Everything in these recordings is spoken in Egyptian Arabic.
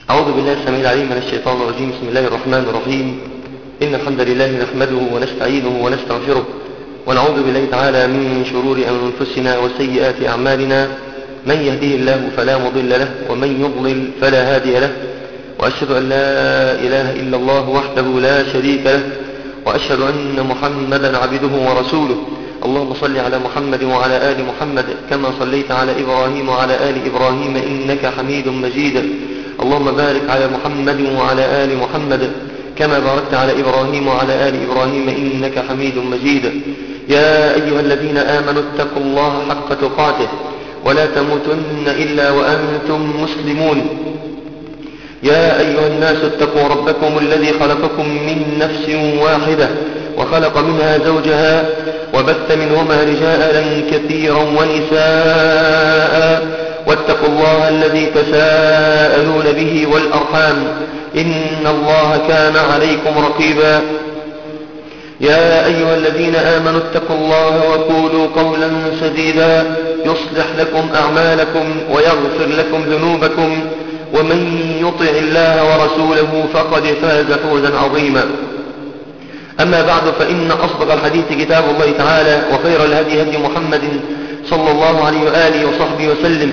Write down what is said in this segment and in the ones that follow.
أعوذ بالله السميع العليم من الشيطان الرجيم بسم الله الرحمن الرحيم إن الحمد لله نحمده ونستعينه ونستغفره ونعوذ بالله تعالى من شرور أنفسنا وسيئات أعمالنا من يهديه الله فلا مضل له ومن يضلل فلا هادي له وأشهد أن لا إله إلا الله وحده لا شريك له وأشهد أن محمدا عبده ورسوله اللهم صل على محمد وعلى آل محمد كما صليت على إبراهيم وعلى آل إبراهيم إنك حميد مجيد اللهم بارك على محمد وعلى آل محمد كما باركت على إبراهيم وعلى آل إبراهيم إنك حميد مجيد يا أيها الذين آمنوا اتقوا الله حق تقاته ولا تموتن إلا وأنتم مسلمون يا أيها الناس اتقوا ربكم الذي خلقكم من نفس واحدة وخلق منها زوجها وبث منهما رجالا كثيرا ونساء واتقوا الله الذي تساءلون به والأرحام إن الله كان عليكم رقيبا يا أيها الذين آمنوا اتقوا الله وقولوا قولا سديدا يصلح لكم أعمالكم ويغفر لكم ذنوبكم ومن يطع الله ورسوله فقد فاز فوزا عظيما أما بعد فإن أصدق الحديث كتاب الله تعالى وخير الهدي هدي محمد صلى الله عليه وآله وصحبه وسلم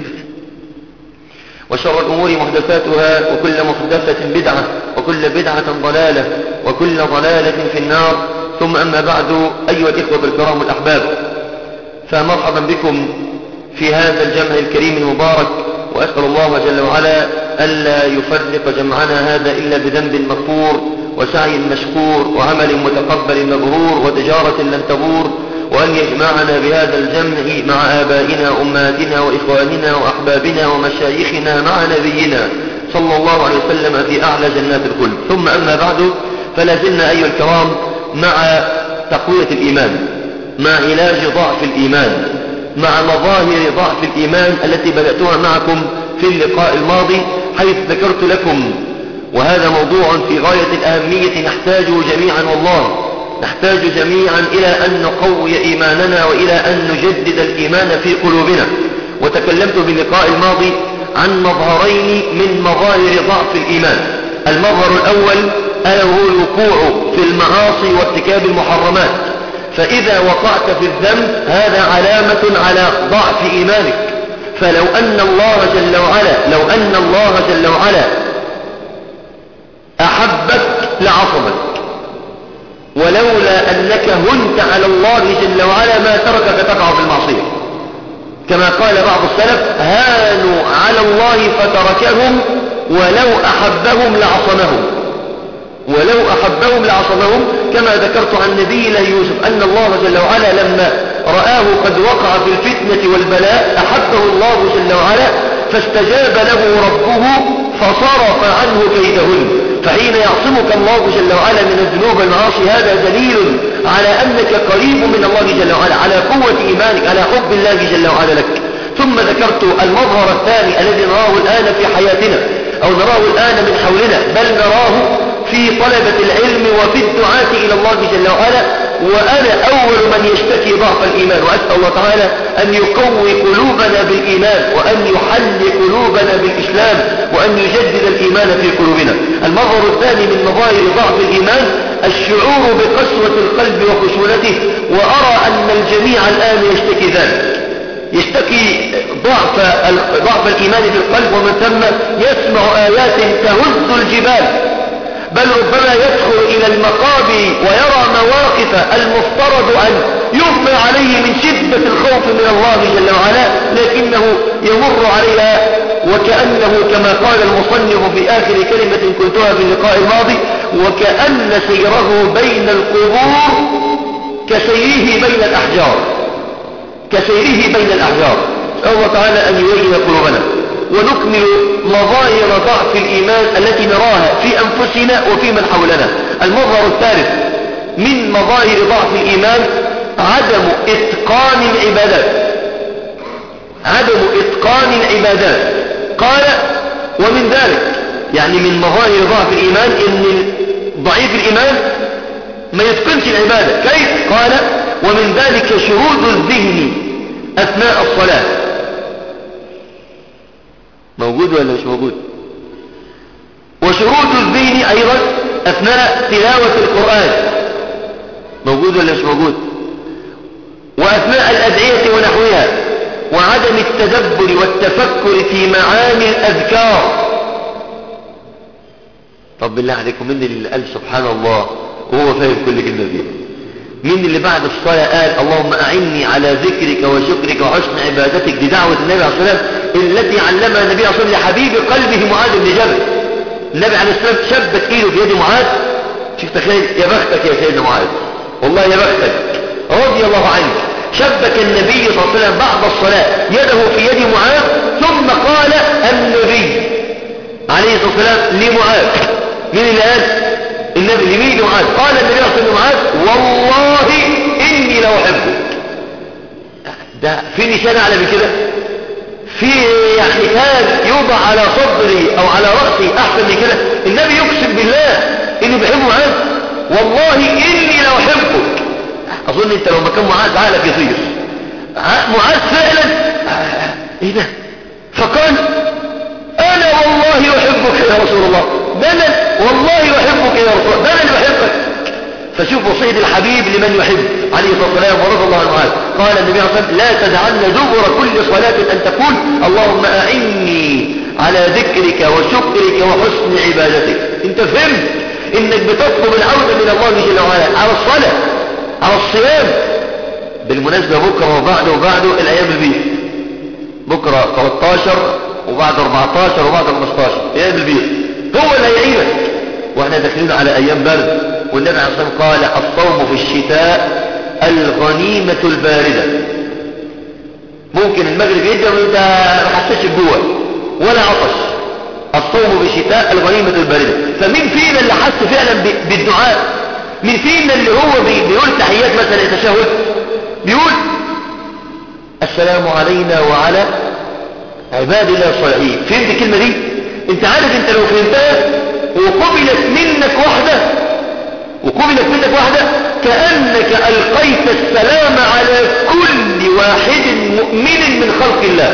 وشر الأمور محدثاتها وكل محدثة بدعة وكل بدعة ضلالة وكل ضلالة في النار ثم أما بعد أيها الإخوة الكرام الأحباب فمرحبا بكم في هذا الجمع الكريم المبارك وأسأل الله جل وعلا ألا يفرق جمعنا هذا إلا بذنب مغفور وسعي مشكور وعمل متقبل مبرور وتجارة لن تبور وأن يجمعنا بهذا الجمع مع آبائنا وأمهاتنا وإخواننا وأحبابنا ومشايخنا مع نبينا صلى الله عليه وسلم في أعلى جنات الخلد ثم أما بعد فلا زلنا أيها الكرام مع تقوية الإيمان مع علاج ضعف الإيمان مع مظاهر ضعف الإيمان التي بدأتها معكم في اللقاء الماضي حيث ذكرت لكم وهذا موضوع في غاية الأهمية نحتاج جميعا والله نحتاج جميعا إلى أن نقوي إيماننا وإلى أن نجدد الإيمان في قلوبنا وتكلمت في اللقاء الماضي عن مظهرين من مظاهر ضعف الإيمان المظهر الأول ألا هو الوقوع في المعاصي وارتكاب المحرمات فإذا وقعت في الذنب هذا علامة على ضعف إيمانك فلو أن الله جل وعلا لو أن الله جل وعلا أحبك لعصمك ولولا أنك هنت على الله جل وعلا ما تركك تقع في المعصية كما قال بعض السلف هانوا على الله فتركهم ولو أحبهم لعصمهم ولو أحبهم لعصمهم كما ذكرت عن نبي الله يوسف أن الله جل وعلا لما رآه قد وقع في الفتنة والبلاء أحبه الله جل وعلا فاستجاب له ربه فصرف عنه كيدهن فحين يعصمك الله جل وعلا من الذنوب والمعاصي هذا دليل على أنك قريب من الله جل وعلا على قوة إيمانك على حب الله جل وعلا لك ثم ذكرت المظهر الثاني الذي نراه الآن في حياتنا أو نراه الآن من حولنا بل نراه في طلبة العلم وفي الدعاة إلى الله جل وعلا وأنا أول من يشتكي ضعف الإيمان وأسأل الله تعالى أن يقوي قلوبنا بالإيمان وأن يحل قلوبنا بالإسلام وأن يجدد الإيمان في قلوبنا المظهر الثاني من مظاهر ضعف الإيمان الشعور بقسوة القلب وخشونته وأرى أن الجميع الآن يشتكي ذلك يشتكي ضعف ضعف الإيمان في القلب ومن ثم يسمع آيات تهز الجبال بل ربما يدخل إلى المقابر ويرى مواقف المفترض أن يغمى عليه من شدة الخوف من الله جل وعلا لكنه يمر عليها وكأنه كما قال المصنف في آخر كلمة قلتها في اللقاء الماضي وكأن سيره بين القبور كسيره بين الأحجار كسيره بين الأحجار أسأل الله تعالى أن يوجه قلوبنا ونكمل مظاهر ضعف الإيمان التي نراها في أنفسنا وفي من حولنا المظهر الثالث من مظاهر ضعف الإيمان عدم إتقان العبادات عدم إتقان العبادات قال ومن ذلك يعني من مظاهر ضعف الإيمان إن ضعيف الإيمان ما يتقنش العبادة كيف قال ومن ذلك شرود الذهن أثناء الصلاة موجود ولا مش موجود والشروط الذهني أيضا أثناء تلاوة القرآن موجود ولا مش موجود وأثناء الأدعية ونحوها وعدم التدبر والتفكر في معاني الأذكار طب بالله عليكم من اللي قال سبحان الله وهو فاهم كل كلمة فيه مين اللي بعد الصلاة قال اللهم أعني على ذكرك وشكرك وحسن عبادتك دي دعوة النبي عليه الصلاة والسلام التي علمها النبي عليه الصلاة والسلام لحبيب قلبه معاذ بن جبل النبي عليه الصلاة والسلام شبت ايده في يد معاذ شوف تخيل يا بختك يا سيدنا معاذ والله يا بختك رضي الله عنك شبك النبي صلى الله عليه وسلم بعد الصلاة يده في يد معاذ ثم قال النبي عليه الصلاة والسلام لمعاذ مين اللي قال النبي لمين معاذ قال النبي صلى الله عليه وسلم معاذ والله إني لو أحبك ده في نشان على من كده في يعني تاج يوضع على صدري أو على رأسي أحسن من كده النبي يقسم بالله إني بحبه معاذ والله إني لو أحبك أظن أنت لو مكان معاذ عقلك يطير معاذ فعلا إيه ده فقال أنا والله أحبك يا رسول الله ده أنا والله أحبك يا رسول الله ده أنا اللي بحبك فشوف وصية الحبيب لمن يحب عليه الصلاة والسلام ورضي الله عنه قال النبي عليه الصلاة والسلام لا تدعن دبر كل صلاة أن تقول اللهم أعني على ذكرك وشكرك وحسن عبادتك انت فهمت انك بتطلب العودة من الله جل وعلا على الصلاة على الصيام بالمناسبة بكرة وبعده وبعده الأيام البيت بكرة 13 وبعد 14 وبعد 15 أيام البيت هو اللي هيعينك واحنا داخلين على أيام برد والنبي عليه الصلاة والسلام قال الصوم في الشتاء الغنيمة الباردة ممكن المغرب يجي وانت ما حسيتش بجوع ولا عطش الصوم في الشتاء الغنيمة الباردة فمين فينا اللي حس فعلا بالدعاء مين فينا اللي هو بيقول تحيات مثلا التشهد بيقول السلام علينا وعلى عباد الله الصالحين فهمت الكلمة دي انت عارف انت لو فهمتها وقبلت منك واحدة وقبلت منك واحدة كأنك ألقيت السلام على كل واحد مؤمن من خلق الله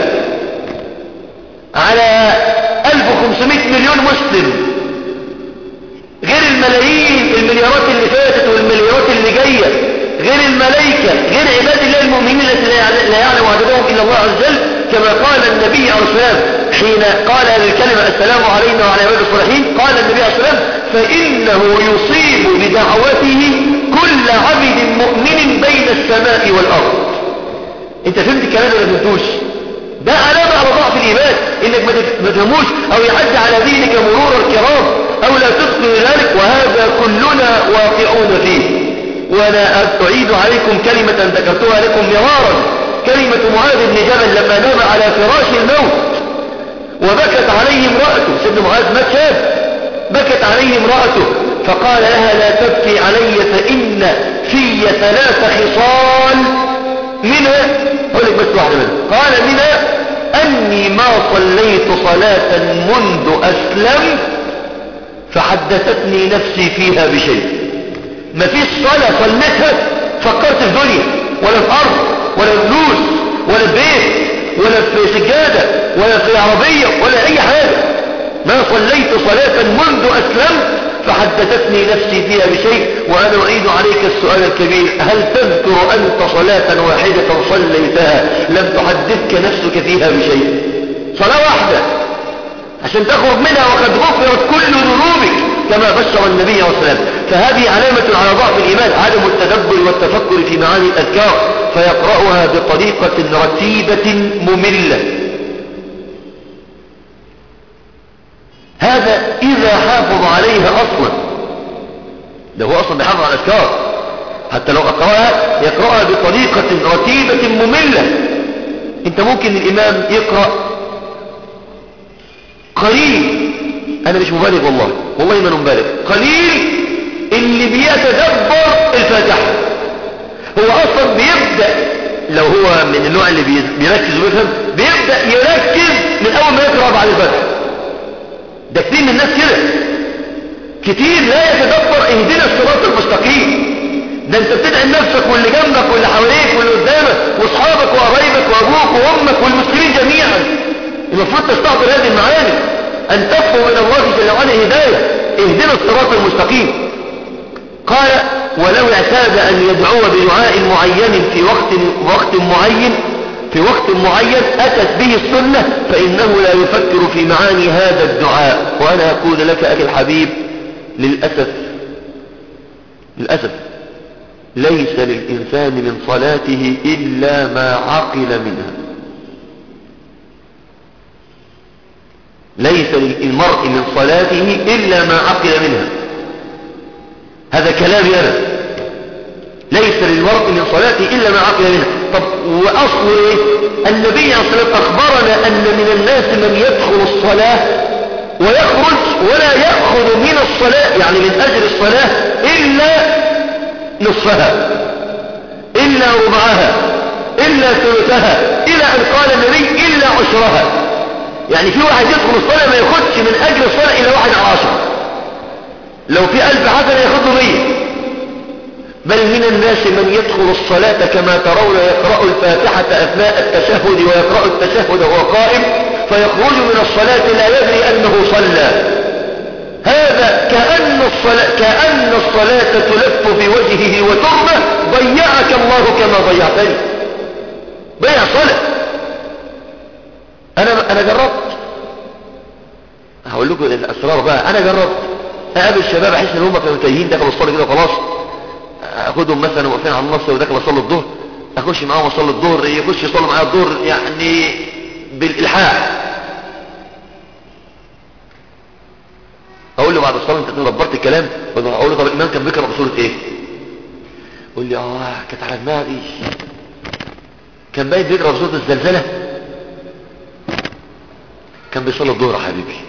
على 1500 مليون مسلم غير الملايين المليارات اللي فاتت والمليارات اللي جاية غير الملائكة غير عباد الله المؤمنين التي لا يعلم عددهم إلا الله عز وجل كما قال النبي عليه الصلاة حين قال هذه الكلمة السلام علينا وعلى عباد الصالحين قال النبي عليه الصلاة فإنه يصيب بدعوته كل عبد مؤمن بين السماء والأرض انت فهمت الكلام ولا فهمتوش ده علامة على ضعف الإيمان انك ما تفهموش او يعدي على ذهنك مرور الكرام او لا تذكر ذلك وهذا كلنا واقعون فيه وانا اعيد عليكم كلمة ذكرتها لكم مرارا كلمة معاذ بن جبل لما نام على فراش الموت وبكت عليه امرأته سيدنا معاذ مات شاب بكت عليه امرأته فقال لها لا تبكي علي فإن في ثلاث خصال منها أقول لك بس واحدة منها قال منها أني ما صليت صلاة منذ أسلمت فحدثتني نفسي فيها بشيء ما فيش صلاة صليتها فكرت في دنيا ولا في أرض ولا في فلوس ولا في بيت ولا في سجادة ولا في عربية ولا أي حاجة ما صليت صلاة منذ أسلمت فحدثتني نفسي فيها بشيء وأنا أعيد عليك السؤال الكبير هل تذكر أنت صلاة واحدة صليتها لم تحدثك نفسك فيها بشيء صلاة واحدة عشان تخرج منها وقد غفرت كل ذنوبك كما بشر النبي عليه الصلاة والسلام فهذه علامة على ضعف الإيمان عدم التدبر والتفكر في معاني الأذكار فيقرأها بطريقة رتيبة مملة هذا إذا حافظ عليها أصلا ده هو أصلا بيحافظ على الأذكار حتى لو أقرأها يقرأها بطريقة رتيبة مملة انت ممكن الإمام يقرأ قليل أنا مش مبالغ والله والله ما مبالغ قليل اللي بيتدبر الفاتحة هو أصلا بيبدأ لو هو من النوع اللي بيركز ويفهم بيبدأ يركز من أول ما يقرأ بعد الفتح ده كتير من الناس كده كتير لا يتدبر اهدنا الصراط المستقيم ده انت بتدعي نفسك واللي جنبك واللي حواليك واللي قدامك واصحابك وقرايبك وابوك وامك والمسلمين جميعا المفروض تستحضر هذه المعاني أن تطلب من الله جل وعلا هداية اهدنا الصراط المستقيم قال ولو اعتاد أن يدعو بدعاء معين في وقت, وقت معين في وقت معين أتت به السنة فإنه لا يفكر في معاني هذا الدعاء وأنا أقول لك أخي الحبيب للأسف للأسف ليس للإنسان من صلاته إلا ما عقل منها ليس للمرء من صلاته إلا ما عقل منها هذا كلامي أنا ليس للمرء من صلاته إلا ما عقل منها طب وأصل إيه النبي عليه الصلاة والسلام أخبرنا أن من الناس من يدخل الصلاة ويخرج ولا يأخذ من الصلاة يعني من أجل الصلاة إلا نصفها إلا ربعها إلا ثلثها إلى أن قال النبي إلا عشرها يعني في واحد يدخل الصلاة ما ياخدش من أجل الصلاة إلا واحد على عشر لو في ألف حسنة ياخده مية بل من الناس من يدخل الصلاة كما ترون يقرأ الفاتحة أثناء التشهد ويقرأ التشهد وهو قائم فيخرج من الصلاة لا يدري أنه صلى هذا كأن الصلاة, كأن الصلاة تلف في وجهه وتربه ضيعك الله كما ضيعتني ضيع صلاة أنا, أنا جربت هقول لكم الأسرار بقى أنا جربت أقابل الشباب أحس إن هم كانوا تايهين دخلوا الصلاة كده خلاص أخدهم مثلا واقفين على النص وداخل أصلي الظهر أخش معاهم أصلي الظهر يخش يصلي معايا الظهر يعني بالإلحاح اقول له بعد الصلاه انت دبرت الكلام اقول له طب الامام كان بيقرا بصوره ايه يقول لي اه كانت على دماغي كان باين بيقرا بصوره الزلزله كان بيصلي الظهر يا حبيبي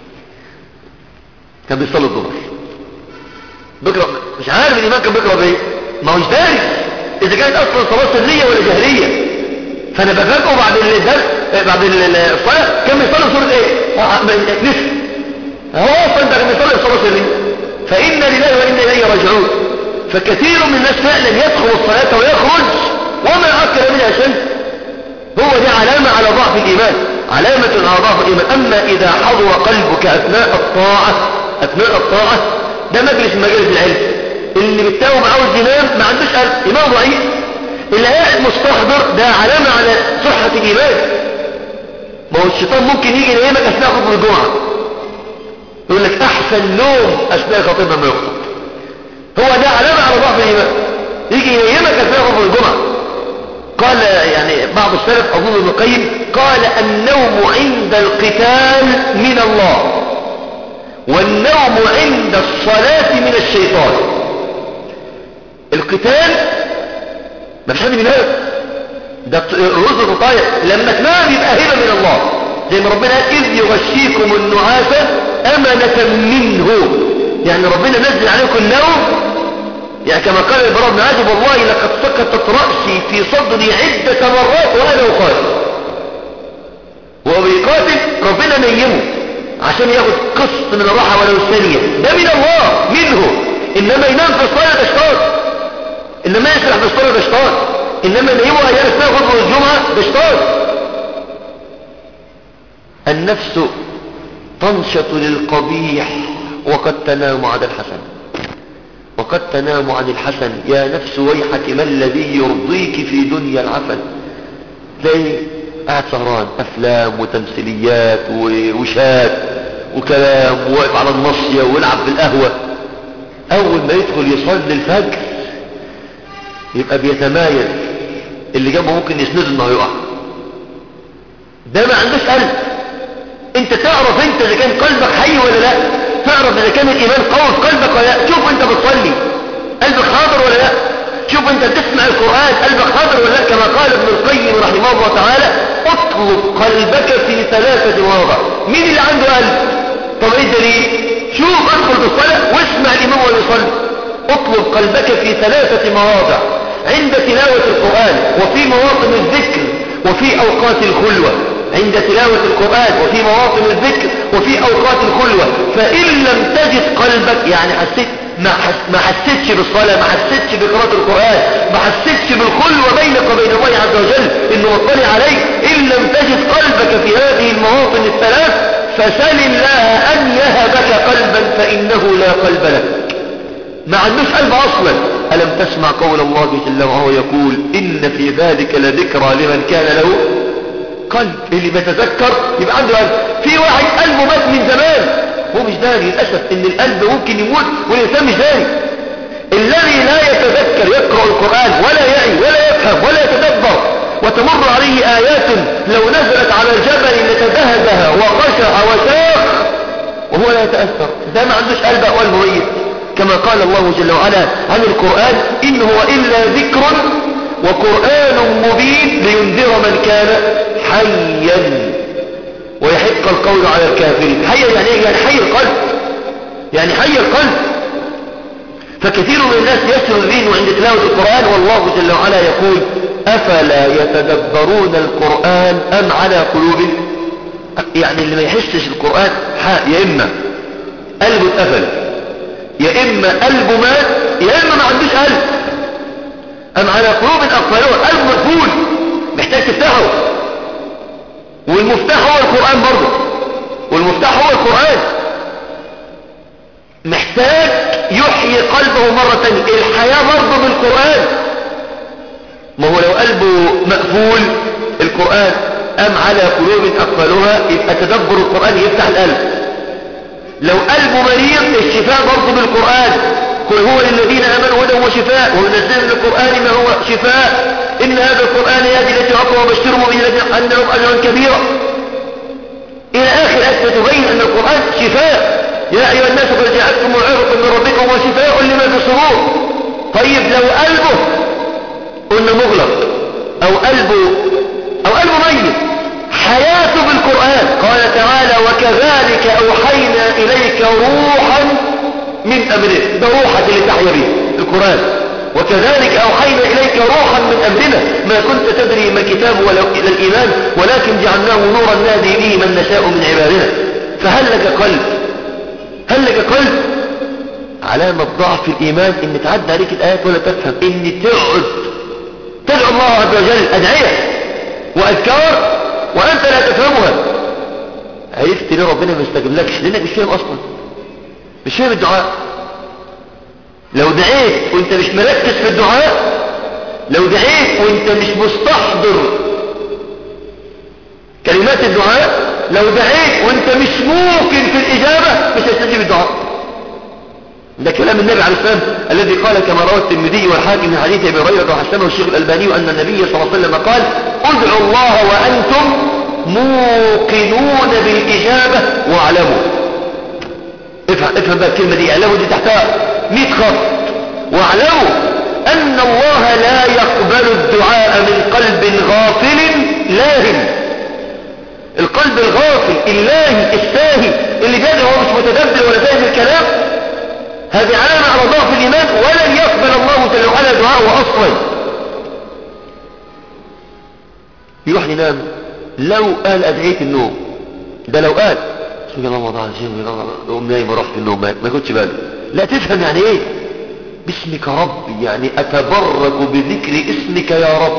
كان بيصلي الظهر بيقرا مش عارف الامام كان بيقرا بايه ما هوش دارس اذا كانت اصلا صلاه سريه ولا جهريه فانا بفاجئه بعد الدرس بعد الصلاه كان بيصلي بصوره ايه نسي هو اصلا ده كان بيصلي الصلاه سريه فانا لله وانا اليه راجعون فكثير من الناس فعلا يدخل الصلاه ويخرج وما اكل منها شيء هو دي علامه على ضعف الايمان علامه على ضعف الايمان اما اذا حضر قلبك اثناء الطاعه اثناء الطاعه ده مجلس مجالس العلم اللي بتاوم عاوز ينام ما عندوش قلب ايمان ضعيف اللي قاعد مستحضر ده علامه على صحه الايمان ما هو الشيطان ممكن يجي ينامك اثناء خطبه الجمعه يقول لك احسن نوم اثناء خطيبنا ما يخطب هو ده علامة على ضعف الايمان يجي ينيمك اثناء خطبة الجمعة قال يعني بعض السلف اظن ابن القيم قال النوم عند القتال من الله والنوم عند الصلاة من الشيطان القتال ما فيش حد بينام ده الرزق الطاير لما تنام يبقى هبه من الله زي ما ربنا قال إذ يغشيكم النعاس أمنة منه يعني ربنا نزل عليكم النوم يعني كما قال البراء بن عازب والله لقد سقطت رأسي في صدري عدة مرات وأنا أقاتل وهو بيقاتل ربنا نيمه عشان ياخد قسط من الراحة ولو ثانية ده من الله منه إنما ينام في الصلاة ده شطار إنما يسرح في الصلاة ده شطار إنما ينيمه أيام أثناء خطبة الجمعة ده شطار النفس تنشط للقبيح وقد تنام عن الحسن وقد تنام عن الحسن يا نفس ويحك ما الذي يرضيك في دنيا العفن تلاقي قاعد سهران افلام وتمثيليات ووشات وكلام وواقف على النصية ويلعب في القهوة اول ما يدخل يصلي الفجر يبقى بيتمايل اللي جنبه ممكن يسنده انه يقع ده ما عندوش قلب انت تعرف انت اذا كان قلبك حي ولا لا تعرف اذا كان الايمان قوي في قلبك ولا لا شوف انت بتصلي قلبك حاضر ولا لا شوف انت بتسمع القرآن قلبك حاضر ولا لا كما قال ابن القيم رحمه الله تعالى اطلب قلبك في ثلاثة مواضع مين اللي عنده قلب طب ايه الدليل شوف ادخل في الصلاة واسمع الامام وهو يصلي اطلب قلبك في ثلاثة مواضع عند تلاوة القرآن وفي مواطن الذكر وفي اوقات الخلوة عند تلاوة القرآن وفي مواطن الذكر وفي أوقات الخلوة فإن لم تجد قلبك يعني حسيت ما, حس ما حسيتش بالصلاة ما حسيتش بقراءة القرآن ما حسيتش بالخلوة بينك وبين الله عز وجل إنه مطلع عليك إن لم تجد قلبك في هذه المواطن الثلاث فسل الله أن يهبك قلبا فإنه لا قلب لك ما عندوش قلب أصلا ألم تسمع قول الله جل وعلا يقول إن في ذلك لذكرى لمن كان له قلب اللي بيتذكر يبقى عنده قلب في واحد قلبه مات من زمان هو مش داري للأسف إن القلب ممكن يموت والإنسان مش داري الذي لا يتذكر يقرأ القرآن ولا يعي ولا يفهم ولا يتدبر وتمر عليه آيات لو نزلت على الجبل لتدهدها وخشع وشاق وهو لا يتأثر ده ما عندوش قلب أول مميز كما قال الله جل وعلا عن القرآن إن هو إلا ذكر وقرآن مبين لينذر من كان حيا ويحق القول على الكافرين حيا يعني ايه يعني حي القلب يعني حي القلب فكثير من الناس يسر ذهنه عند تلاوة القرآن والله جل وعلا يقول أفلا يتدبرون القرآن أم على قلوب يعني اللي ما يحسش القرآن حق يا إما قلبه اتقفل يا إما قلبه مات يا إما ما عندوش قلب أم على قلوب أقفلوه قلب مقفول محتاج تفتحه والمفتاح هو القرآن برضه والمفتاح هو القرآن محتاج يحيي قلبه مرة تانية الحياة برضه بالقرآن ما هو لو قلبه مقفول القرآن أم على قلوب أقفلها يبقى تدبر القرآن يفتح القلب لو قلبه مريض الشفاء برضه بالقرآن قل هو للذين آمنوا هدى وشفاء ونزل من القرآن ما هو شفاء إن هذا القرآن يهدي التي أقوى وبشرهم بالذين أن لهم أجرا كبيرا إلى آخر آية تبين أن القرآن شفاء يا أيها الناس قد جاءتكم موعظة من ربكم وشفاء لما في الصدور طيب لو قلبه قلنا مغلق أو قلبه أو قلبه ميت حياته بالقرآن قال تعالى وكذلك أوحينا إليك روحا من أمرنا ده روحك اللي تحيا به القرآن وكذلك أوحينا إليك روحا من أمرنا ما كنت تدري ما الكتاب ولا إلى الإيمان ولكن جعلناه نورا نهدي به من نشاء من عبادنا فهل لك قلب هل لك قلب علامة ضعف الإيمان إن تعدى عليك الآيات ولا تفهم إن تقعد تدعو الله عز وجل أدعية وأذكار وأنت لا تفهمها عرفت ليه ربنا ما يستجيب لكش لأنك مش فاهم أصلا مش فاهم الدعاء لو دعيت وانت مش مركز في الدعاء لو دعيت وانت مش مستحضر كلمات الدعاء لو دعيت وانت مش ممكن في الإجابة مش هتستجيب الدعاء ده كلام النبي عليه السلام الذي قال كما روى الترمذي والحاكم من حديث ابي هريره وحسنه الشيخ الالباني ان النبي صلى الله عليه وسلم قال ادعوا الله وانتم موقنون بالاجابه واعلموا افهم افهم بقى الكلمه دي اعلموا دي تحتها 100 خط واعلموا ان الله لا يقبل الدعاء من قلب غافل لاهٍ القلب الغافل اللاهي الساهي اللي جاي هو مش متدبر ولا فاهم الكلام هذه علامة على ضعف الإيمان ولن يقبل الله جل وعلا دعاءه أصلا يروح ينام لو قال أدعية النوم ده لو قال سبحان الله وضع الجن يقوم نايم وراح في النوم ما كنتش باله لا تفهم يعني ايه باسمك رب يعني أتبرك بذكر اسمك يا رب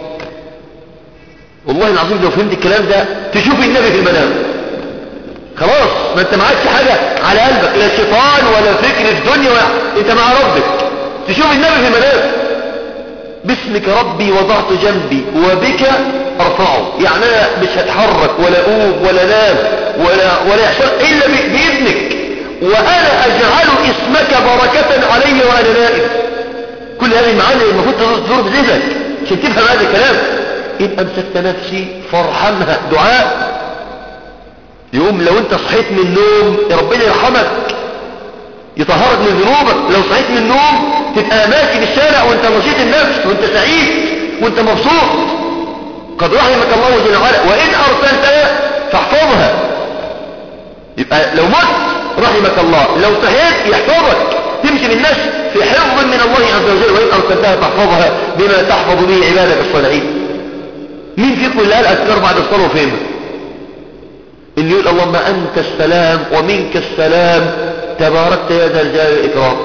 والله العظيم لو فهمت الكلام ده تشوف النبي في المنام خلاص ما انت معكش حاجة على قلبك لا شيطان ولا فكر في الدنيا ولا انت مع ربك تشوف النبي في المنام باسمك ربي وضعت جنبي وبك ارفعه يعني انا مش هتحرك ولا اقوم ولا نام ولا ولا يحصل الا باذنك وانا اجعل اسمك بركة علي وانا نائم كل هذه المعاني المفروض تدور بذهنك عشان تفهم هذا الكلام إن أمسكت نفسي فارحمها دعاء يقوم لو انت صحيت من النوم ربنا يرحمك يطهرك من ذنوبك لو صحيت من النوم تبقى ماشي في الشارع وانت نشيط النفس وانت سعيد وانت مبسوط قد رحمك الله جل وعلا وإن أرسلتها فاحفظها يبقى لو مت رحمك الله لو صحيت يحفظك تمشي بالناس في حفظ من الله عز وجل وإن أرسلتها فاحفظها بما تحفظ به عبادك الصالحين مين فيكم اللي قال أذكار بعد الصلاة وفهمها اللي يقول اللهم أنت السلام ومنك السلام تباركت يا ذا الجلال والإكرام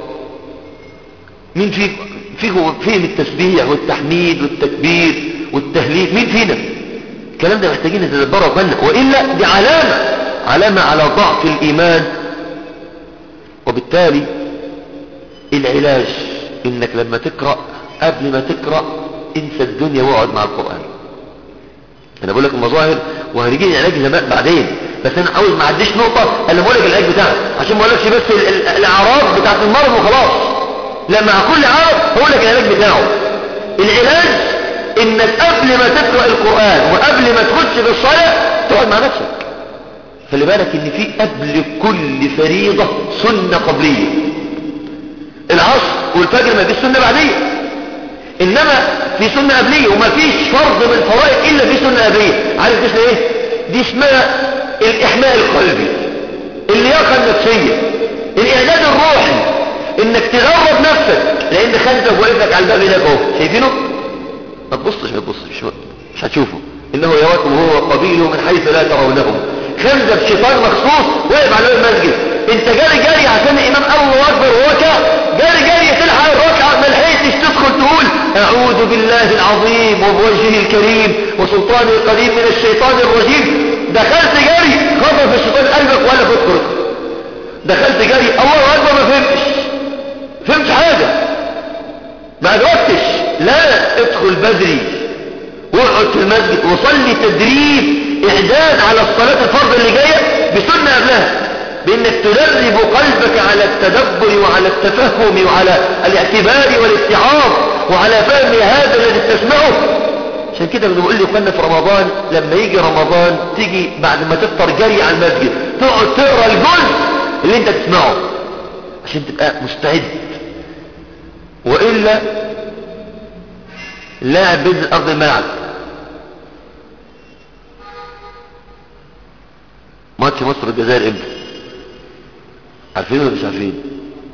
مين فيكم فيكم فهم التسبيح والتحميد والتكبير والتهليل مين فينا الكلام ده محتاجين نتدبره وقلنا وإلا دي علامة علامة على ضعف الإيمان وبالتالي العلاج إنك لما تقرأ قبل ما تقرأ انسى الدنيا واقعد مع القرآن أنا بقول لك المظاهر وهنجي العلاج زمان بعدين بس أنا عاوز ما عديش نقطة أنا بقول لك العلاج بتاعك عشان ما اقولكش بس ال- ال- الأعراض بتاعت المرض وخلاص لا مع كل عرض هقول لك العلاج بتاعه العلاج انك قبل ما تقرأ القرآن وقبل ما تخش في الصلاة تقعد مع نفسك خلي بالك ان في قبل كل فريضة سنة قبلية العصر والفجر ما فيش سنة بعدية انما في سنة قبلية وما فيش فرض من الفرائض الا في سنة قبلية عارف دي اسمها ايه دي اسمها الاحماء القلبي اللياقة النفسية الاعداد الروحي انك تغرب نفسك لان خنزك واقف على الباب هناك اهو شايفينه ما تبصش ما تبصش مش, مش هتشوفه انه يراكم هو وقبيله من حيث لا ترونهم خنزب شيطان مخصوص واقف على باب المسجد انت جاري جاري عشان الامام الله اكبر وركع جاري جاري تلحق الركعه ما لحقتش تدخل تقول اعوذ بالله العظيم وبوجهه الكريم وسلطانه القديم من الشيطان الرجيم دخلت جاري خطف الشيطان قلبك ولا فكرك دخلت جاري الله اكبر ما فهمتش فهمت حاجه ما أدركتش لا ادخل بدري واقعد في المسجد وصلي تدريب اعداد على الصلاة الفرض اللي جاية بسنة قبلها بانك تدرب قلبك على التدبر وعلى التفهم وعلى الاعتبار والاتعاظ وعلى فهم هذا الذي تسمعه عشان كده بنقول لي كنا في رمضان لما يجي رمضان تيجي بعد ما تفطر جري على المسجد تقعد تقرا الجزء اللي انت تسمعه عشان تبقى مستعد وإلا لاعب بين أرض الملعب ماتش مصر الجزائر امتى عارفين ولا مش عارفين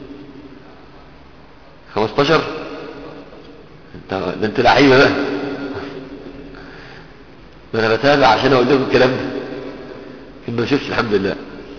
15 انت ده انت لعيبه بقى ما انا بتابع عشان اقول لكم الكلام ده ما بشوفش الحمد لله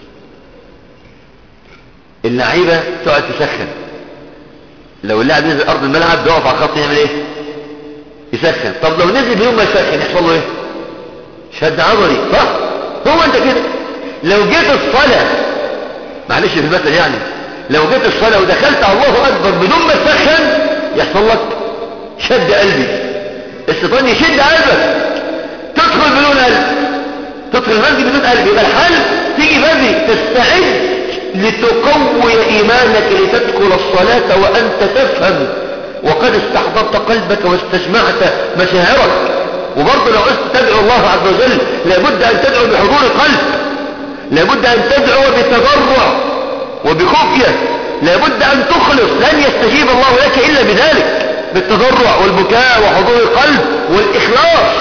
اللعيبه تقعد تسخن لو اللاعب نزل ارض الملعب بيقف على الخط يعمل ايه يسخن طب لو نزل بيوم ما يسخن يحصل له ايه شد عضلي صح هو انت كده لو جيت الصلاة معلش في المثل يعني لو جيت الصلاة ودخلت الله اكبر بدون ما تسخن يحصل لك شد قلبي الشيطان يشد قلبك تدخل بدون قلب تدخل المسجد بدون قلب يبقى الحل تيجي بدري تستعد لتقوي إيمانك لتدخل الصلاة وأنت تفهم وقد استحضرت قلبك واستجمعت مشاعرك وبرضه لو عشت تدعو الله عز وجل لابد أن تدعو بحضور القلب لابد أن تدعو بتضرع وبخفية لابد أن تخلص لن يستجيب الله لك إلا بذلك بالتضرع والبكاء وحضور القلب والإخلاص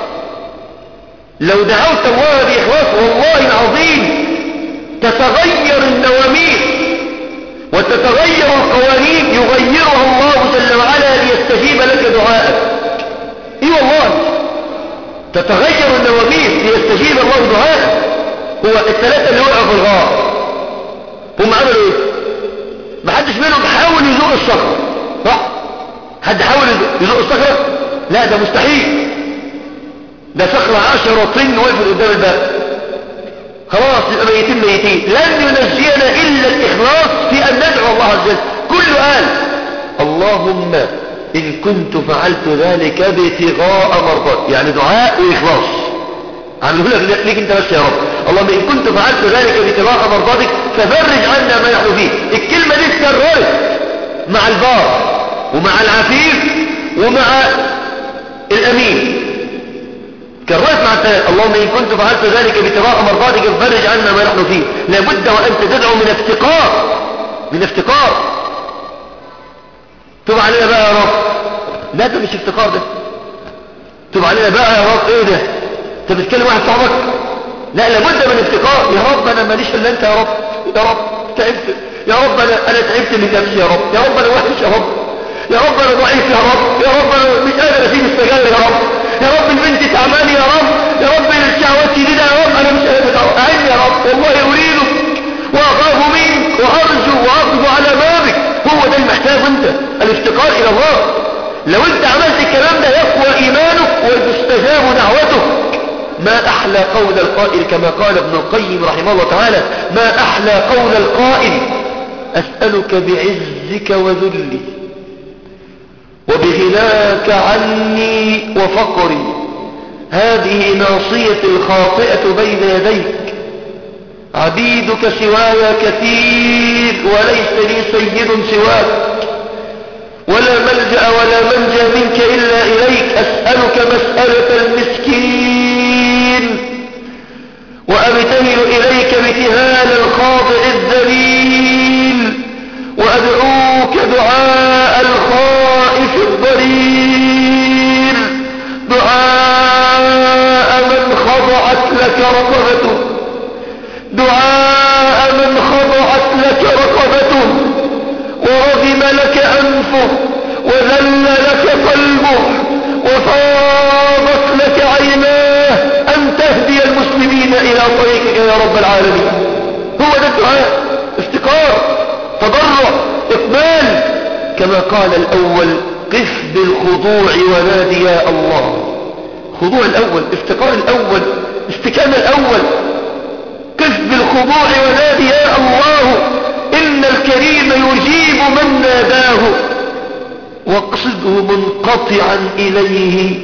لو دعوت الله بإخلاص والله العظيم تتغير النواميس وتتغير القوانين يغيرها الله جل وعلا ليستجيب لك دعاءك اي والله تتغير النواميس ليستجيب الله دعاءك هو الثلاثة اللي وقعوا في الغار هم عملوا ايه ما حدش منهم حاول يزوق الصخرة صح حد حاول يزوق الصخرة لا ده مستحيل ده صخرة عشرة طن وقفت قدام الباب خلاص يبقى ميتين ميتين لن ينجينا إلا الإخلاص في أن ندعو الله عز وجل كل قال اللهم إن كنت فعلت ذلك ابتغاء مرضات يعني دعاء وإخلاص عمله لك ليك انت بس يا رب اللهم إن كنت فعلت ذلك ابتغاء مرضاتك ففرج عنا ما نحن فيه الكلمة دي اتكررت مع البار ومع العفيف ومع الأمين كررت مع الثلاث اللهم إن كنت فعلت ذلك ابتغاء مرضاتك ففرج عنا ما نحن فيه لابد وأنت تدعو من افتقار من افتقار تب علينا بقى يا رب لا ده مش افتقار ده تب علينا بقى يا رب ايه ده انت بتكلم واحد صاحبك لا لابد من افتقار يا رب انا ماليش الا انت يا رب يا رب تعبت يا رب انا انا تعبت من نفسي يا رب يا رب انا وحش يا رب يا رب انا ضعيف يا رب يا رب انا مش قادر اسيب السجاير يا رب يا رب البنت تعبانه يا رب يا رب الشهوات شديده يا رب انا مش قادر اعين يا رب والله اريدك واخاف منك وارجو واقف على بابك هو ده المحتاج انت الافتقار الى الله لو انت عملت الكلام ده يقوى ايمانك وتستجاب دعوتك ما أحلى قول القائل كما قال ابن القيم رحمه الله تعالى ما أحلى قول القائل أسألك بعزك وذلي وبغناك عني وفقري هذه ناصية الخاطئة بين يديك عبيدك سواي كثير وليس لي سيد سواك ولا ملجأ ولا منجى منك إلا إليك أسألك مسألة المسكين وأبتهل إليك ابتهال الخاضع الذليل وأدعوك دعاء الخائف الضرير دعاء من خضعت لك رقبته دعاء من خضعت لك رقبته ورغم لك أنفه وذل لك قلبه وفاضت لك عيناه أن تهدي المسلمين إلى طريقك يا رب العالمين هو ده الدعاء افتقار تضرع إقبال كما قال الأول قف بالخضوع ونادي يا الله خضوع الأول افتقار الأول استكانة الأول قف بالخضوع ونادي يا الله إن الكريم يجيب من ناداه واقصده منقطعا إليه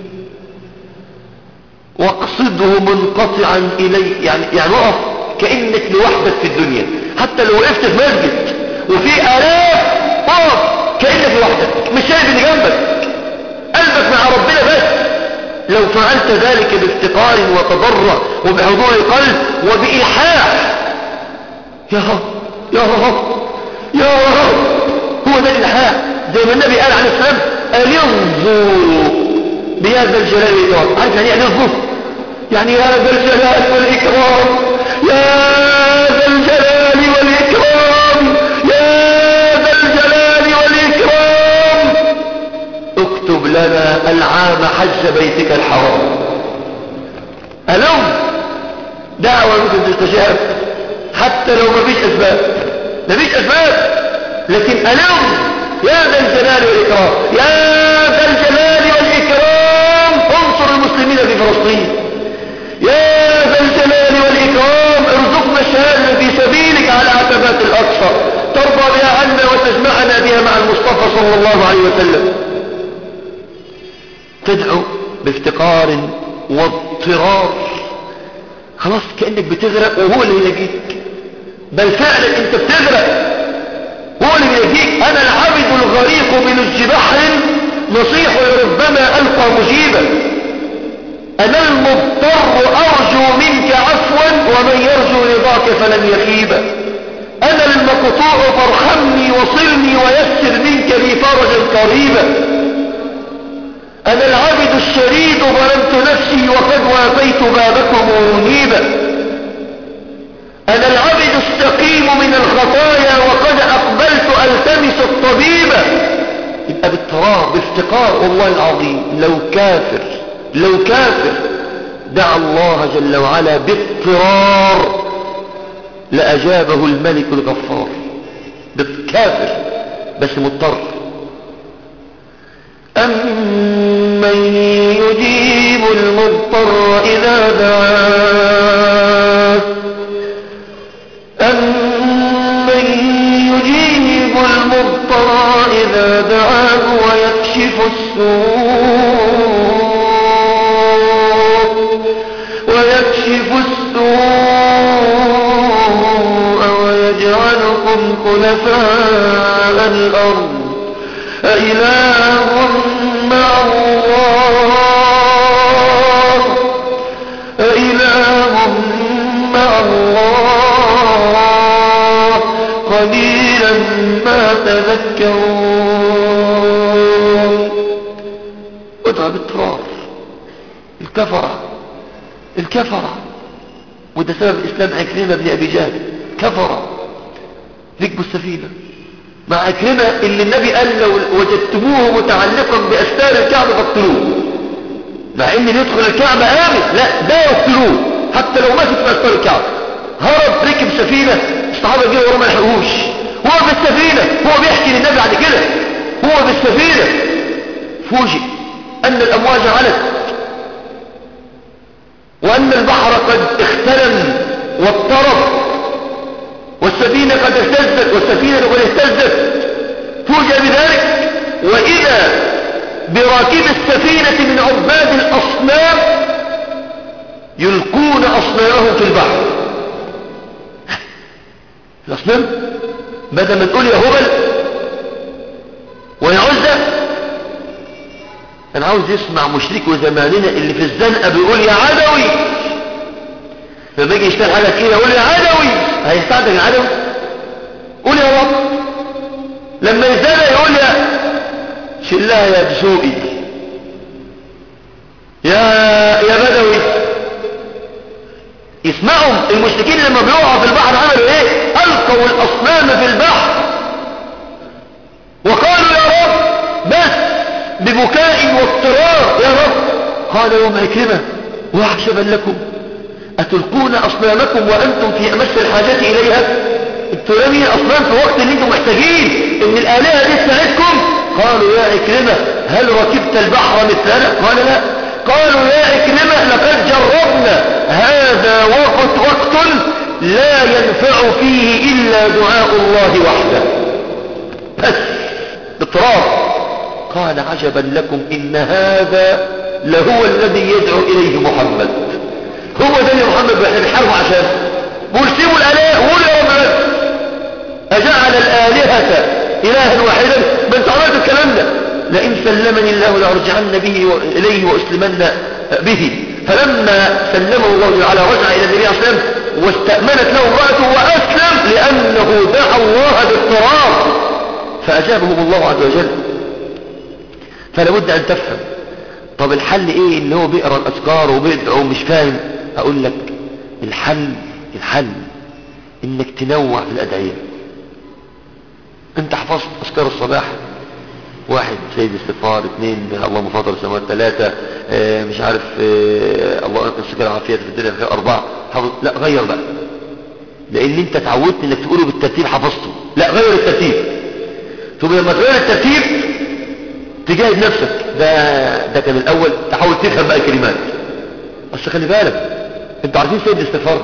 واقصده منقطعا إليه يعني, يعني وقف كأنك لوحدك في الدنيا حتى لو وقفت في مسجد وفي آلاف وقف كأنك لوحدك مش شايف اللي جنبك قلبك مع ربنا بس لو فعلت ذلك بافتقار وتضرع وبحضور قلب وبإلحاح يا رب يا رب يا رب هو ده الإلحاح زي ما النبي قال عليه السلام ألظوا بهذا الجلال والإكرام عارف يعني ألظوا يعني يا ذا الجلال والإكرام يا ذا الجلال والإكرام يا ذا الجلال والإكرام اكتب لنا العام حج بيتك الحرام ألم دعوة ممكن تستجاب حتى لو ما فيش أسباب ما فيش أسباب لكن ألم يا ذا الجلال والإكرام يا ذا الجلال والإكرام انصر المسلمين في فلسطين يا ذا الجلال والإكرام ارزقنا الشهادة في سبيلك على عتبات الأقصى ترضى بها عنا وتجمعنا بها مع المصطفى صلى الله عليه وسلم تدعو بافتقار واضطرار خلاص كأنك بتغرق وهو اللي يلاقيك بل فعلا انت بتغرق هو اللي يلاقيك انا العبد الغريق من الجبحر نصيح ربما القى مجيبا انا المضطر ارجو منك عفوا ومن يرجو رضاك فلن يخيب انا المقطوع فارحمني وصلني ويسر منك لي فرجا قريبا أنا العبد الشريد ظلمت نفسي وقد وافيت بابكم منيبا أنا العبد السقيم من الخطايا وقد أقبلت ألتمس الطبيب يبقى باضطرار بافتقار والله العظيم لو كافر لو كافر دعا الله جل وعلا باضطرار لأجابه الملك الغفار بالكافر بس مضطر أمن يجيب المضطر إذا دعاه أمن يجيب المضطر إذا دعاه ويكشف السوء ويكشف السوء ويجعلكم خلفاء الأرض أإله مع الله أإله مع الله قليلا ما تذكرون ادعى باضطرار الكفرة الكفرة وده سبب اسلام عكرمة بن ابي جهل كفرة ركبوا السفينة مع عكرمة اللي النبي قال لو وجدتموه متعلقا بأستار الكعبة فاقتلوه مع ان اللي يدخل الكعبة آمن لا ده يقتلوه حتى لو ماتت في أستار الكعبة هرب ركب سفينة الصحابة جاءوا ورا ما يلحقوش هو بالسفينة هو بيحكي للنبي بعد كده هو بالسفينة فوجئ أن الأمواج علت وأن البحر قد اختلم واضطرب والسفينة قد اهتزت والسفينة قد اهتزت فوجئ بذلك وإذا براكب السفينة من عباد الأصنام يلقون أصنامهم في البحر الأصنام بدل ما تقول يا هبل ويا عزة أنا عاوز يسمع مشرك زماننا اللي في الزنقة بيقول يا عدوي لما يجي يشتغل حاجة كده يقول يا عدوي هيساعدك يا عدوي قول يا رب لما يزال يقول يا شلها يا دسوقي يا يا بدوي اسمعوا المشركين لما بيقعوا في البحر عملوا ايه القوا الاصنام في البحر وقالوا يا رب بس ببكاء واضطرار يا رب قال يوم عكرمة وعجبا لكم أتلقون أصنامكم وأنتم في أمس الحاجة إليها انتوا رمي أصنام في وقت اللي انتم محتاجين ان الآلهة دي تساعدكم قالوا يا عكرمة هل ركبت البحر مثلنا قال لا قالوا يا عكرمة لقد جربنا هذا وقت وقت لا ينفع فيه إلا دعاء الله وحده بس اضطراب قال عجبا لكم إن هذا لهو الذي يدعو إليه محمد هو ده اللي محمد بيحاربه عشان قول سيبوا الآلهة قول يا رب بس أجعل الآلهة إلها واحدا ما انت عملت الكلام ده لئن سلمني الله لأرجعن به إليه وأسلمن به فلما سلمه الله تعالى رجع إلى النبي عليه الصلاة والسلام واستأمنت له امرأته وأسلم لأنه دعا الله باضطرار فأجابه الله عز وجل فلا بد أن تفهم طب الحل إيه اللي هو بيقرأ الأذكار وبيدعو ومش فاهم أقول لك الحل الحل إنك تنوع في الأدعية أنت حفظت أذكار الصباح واحد سيد استغفار اثنين اللهم فاطر السماوات ثلاثة اه مش عارف اه الله انت العافية في الدنيا خير أربعة حفظ لا غير بقى لأن أنت تعودت إنك تقوله بالترتيب حفظته لا غير الترتيب ثم لما تغير الترتيب تجاهد نفسك ده ده كان الأول تحاول تفهم بقى الكلمات بس خلي بالك انتوا عارفين سيد الاستغفار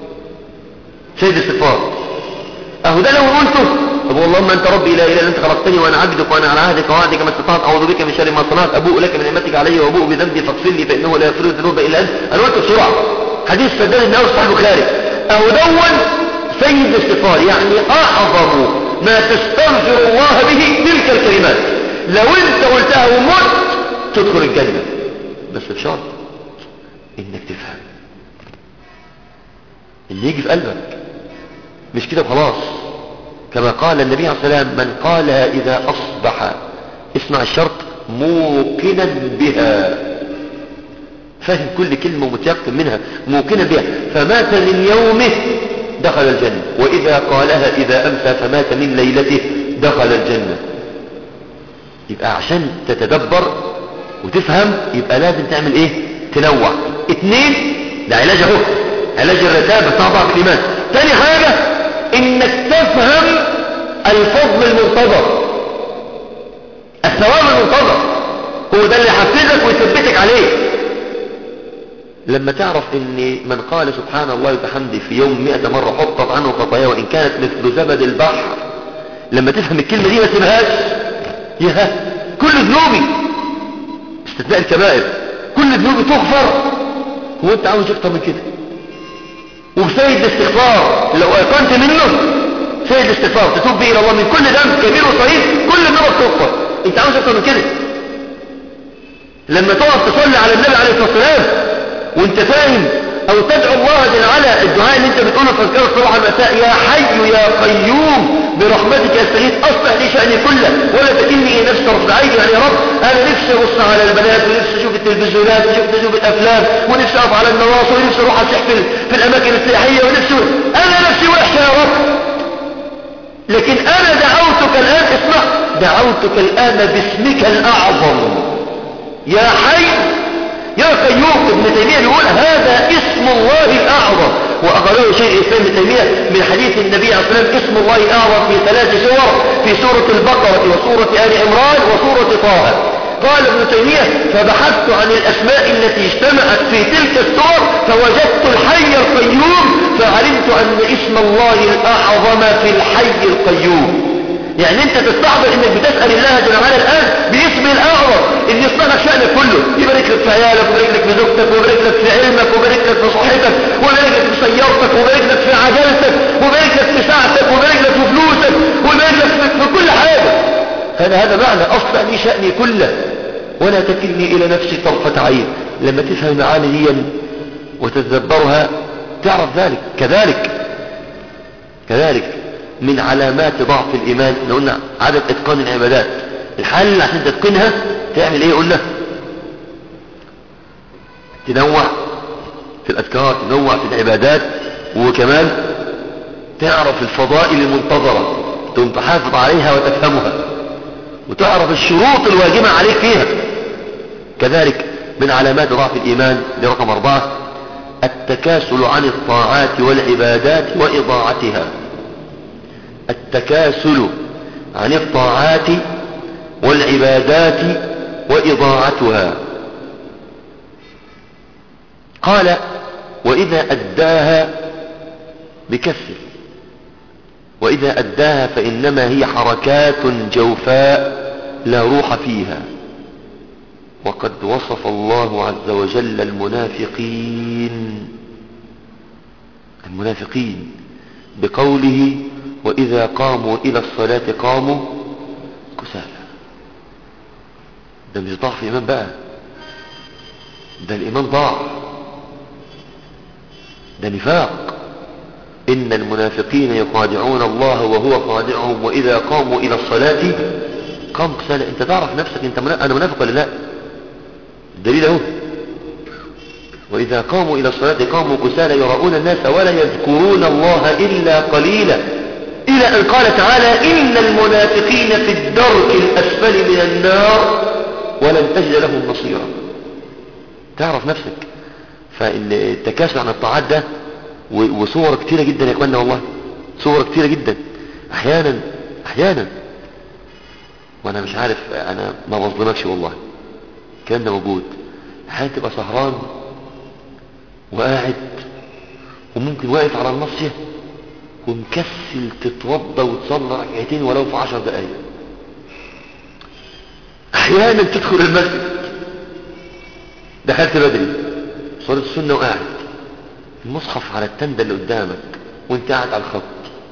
سيد الاستغفار اهو ده لو قلته طب اللهم انت ربي لا اله الا انت خلقتني وانا عبدك وانا على عهدك ووعدك ما استطعت اعوذ بك من شر ما صنعت ابوء لك من نعمتك علي وابوء بذنبي فاغفر لي فانه لا يغفر الذنوب الا انت انا قلت بسرعه حديث سداد النووي صحيح البخاري اهو دون سيد الاستغفار يعني اعظم ما تستغفر الله به تلك الكلمات لو انت قلتها ومت تدخل الجنه بس بشرط انك تفهم اللي يجي في قلبك مش كده وخلاص كما قال النبي عليه الصلاة والسلام من قالها إذا أصبح اسمع الشرط موقنا بها فاهم كل كلمة متيقن منها موقنا بها فمات من يومه دخل الجنة وإذا قالها إذا أمسى فمات من ليلته دخل الجنة يبقى عشان تتدبر وتفهم يبقى لازم تعمل ايه تنوع اتنين ده علاج اهو علاج الرتابة بتاع بعض الإيمان تاني حاجة انك تفهم الفضل المنتظر الثواب المنتظر هو ده اللي يحفزك ويثبتك عليه لما تعرف ان من قال سبحان الله وبحمده في يوم مئة مرة حطت عنه خطاياه وان كانت مثل زبد البحر لما تفهم الكلمة دي ما تسيبهاش يا كل ذنوبي استثناء الكبائر كل ذنوبي تغفر هو انت عاوز اكتر من كده وسيد الاستغفار لو ايقنت منه سيد الاستغفار تتوب به الى الله من كل ذنب كبير وصغير كل ذنوبك تغفر انت عاوز اكتر من كده لما تقف تصلي على النبي عليه الصلاه والسلام وانت فاهم او تدعو الله جل وعلا الدعاء اللي انت بتقوله في اذكار الصباح والمساء يا حي يا قيوم برحمتك استغيث اصلح لي شاني كله ولا تكلني نفسي طرف عيني يعني يا رب انا نفسي ابص على البنات ونفسي اشوف التلفزيونات ونفسي اشوف الافلام ونفسي اقف على النواصي ونفسي اروح اسح في, في الاماكن السياحيه ونفسي انا نفسي وحشه يا رب لكن انا دعوتك الان اسمع دعوتك الان باسمك الاعظم يا حي يا قيوم ابن تيمية بيقول هذا اسم الله الأعظم وأقله شيء الإسلام ابن تيمية من حديث النبي عليه الصلاة والسلام اسم الله الأعظم في ثلاث سور في سورة البقرة وسورة آل عمران وسورة طه قال ابن تيمية فبحثت عن الأسماء التي اجتمعت في تلك السور فوجدت الحي القيوم فعلمت أن اسم الله الأعظم في الحي القيوم يعني انت تستحضر انك بتسأل الله جل وعلا الآن باسم الأعظم اللي يصنع شأنك كله يبارك لك في عيالك ويبارك لك في زوجتك ويبارك لك في علمك ويبارك لك في صحتك ويبارك لك في سيارتك ويبارك لك في عجلتك ويبارك لك في ساعتك ويبارك لك في فلوسك ويبارك لك في, في كل حاجة هذا هذا معنى أصلا لي شأني كله ولا تكلني إلى نفسي طرفة عين لما تفهم المعاني دي وتتدبرها تعرف ذلك كذلك كذلك من علامات ضعف الإيمان احنا قلنا عدم إتقان العبادات الحل عشان تتقنها تعمل ايه قلنا تنوع في الأذكار تنوع في العبادات وكمان تعرف الفضائل المنتظرة تقوم تحافظ عليها وتفهمها وتعرف الشروط الواجبة عليك فيها كذلك من علامات ضعف الإيمان دي رقم أربعة التكاسل عن الطاعات والعبادات وإضاعتها التكاسل عن الطاعات والعبادات وإضاعتها قال وإذا أداها بكسر وإذا أداها فإنما هي حركات جوفاء لا روح فيها وقد وصف الله عز وجل المنافقين المنافقين بقوله وإذا قاموا إلى الصلاة قاموا كسالى ده مش ضعف إيمان بقى ده الإيمان ضعف ده نفاق إن المنافقين يخادعون الله وهو خادعهم وإذا قاموا إلى الصلاة قاموا كسالى أنت تعرف نفسك أنت منا... أنا منافق ولا لا الدليل اهو وإذا قاموا إلى الصلاة قاموا كسالى يراؤون الناس ولا يذكرون الله إلا قليلا إلى أن قال تعالى إن المنافقين في الدرك الأسفل من النار ولن تجد لهم نصيرا تعرف نفسك فالتكاسل عن الطاعات ده وصور كتيرة جدا يا اخوانا والله صور كتيرة جدا احيانا احيانا وانا مش عارف انا ما بظلمكش والله الكلام ده موجود احيانا تبقى سهران وقاعد وممكن واقف على النصيه ومكسل تتوضى وتصلي ركعتين ولو في عشر دقايق احيانا تدخل المسجد دخلت بدري صلاه السنه وقاعد المصحف على التندة اللي قدامك وانت قاعد على الخط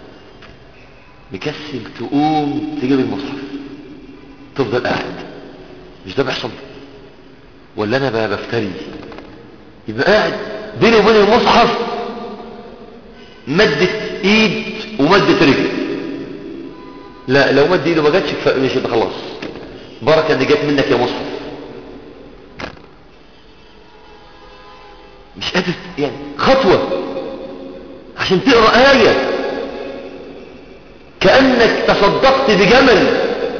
مكسل تقوم تجيب المصحف تفضل قاعد مش ده بيحصل ولا انا بقى بفتري يبقى قاعد بيني وبين المصحف مدة ايد ومدة رجل لا لو مد ايده ما جاتش مش يبقى خلاص بركة ان جت منك يا مصحف مش قادر يعني خطوة عشان تقرأ آية كأنك تصدقت بجمل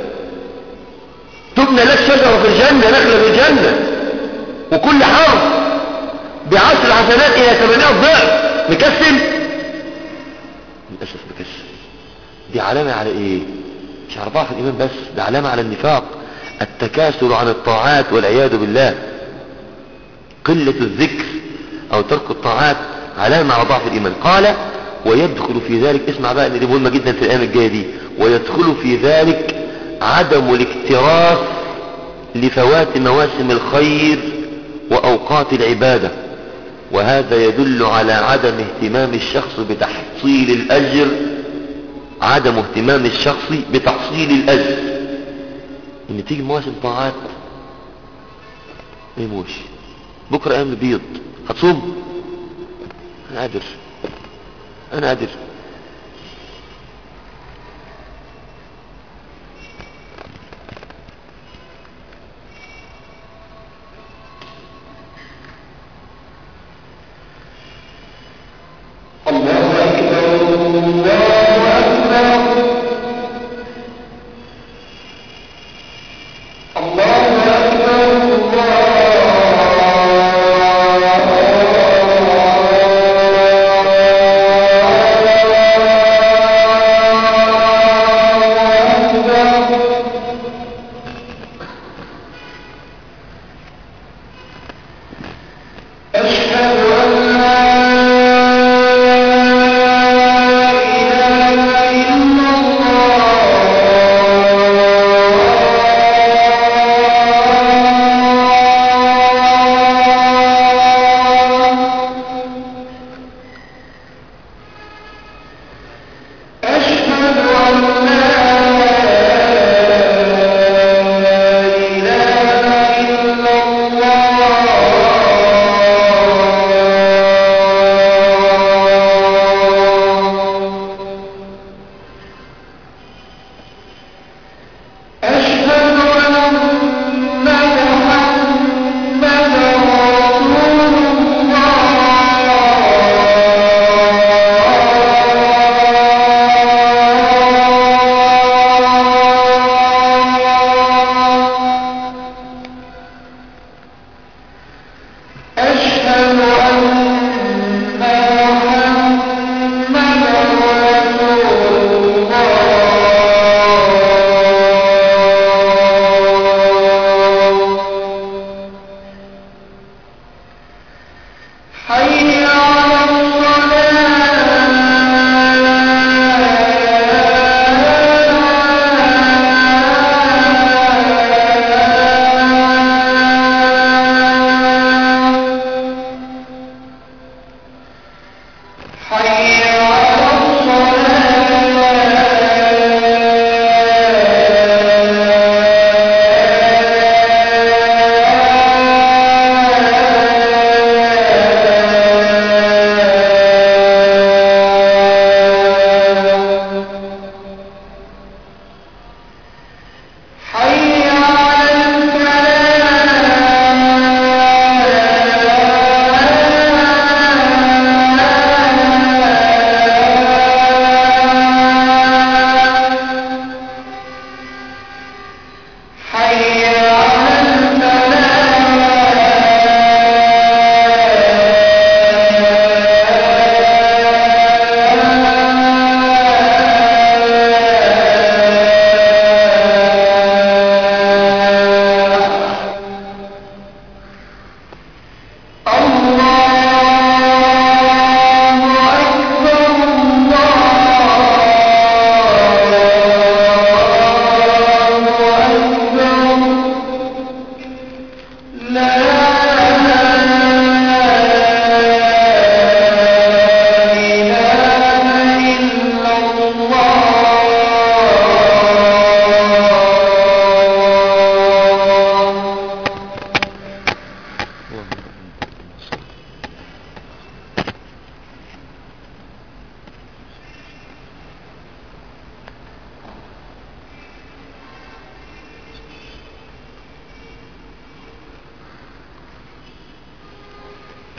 تبنى لك شجرة في الجنة نخلة في الجنة وكل حرف بعشر حسنات إلى ثمانية ضعف مكسل للأسف مكسل دي علامة على إيه مش على ضعف الإيمان بس ده علامة على النفاق التكاسل عن الطاعات والعياذ بالله قلة الذكر أو ترك الطاعات علامة على ضعف الإيمان قال ويدخل في ذلك اسمع بقى ان دي مهمة جدا في الأيام الجاية دي ويدخل في ذلك عدم الاكتراث لفوات مواسم الخير وأوقات العبادة وهذا يدل على عدم اهتمام الشخص بتحصيل الأجر عدم اهتمام الشخص بتحصيل الأجر ان تيجي مواسم طاعات ما يموش بكرة ايام البيض هتصوم انا قادر انا قادر الله أكبر الله أكبر الله أكبر الله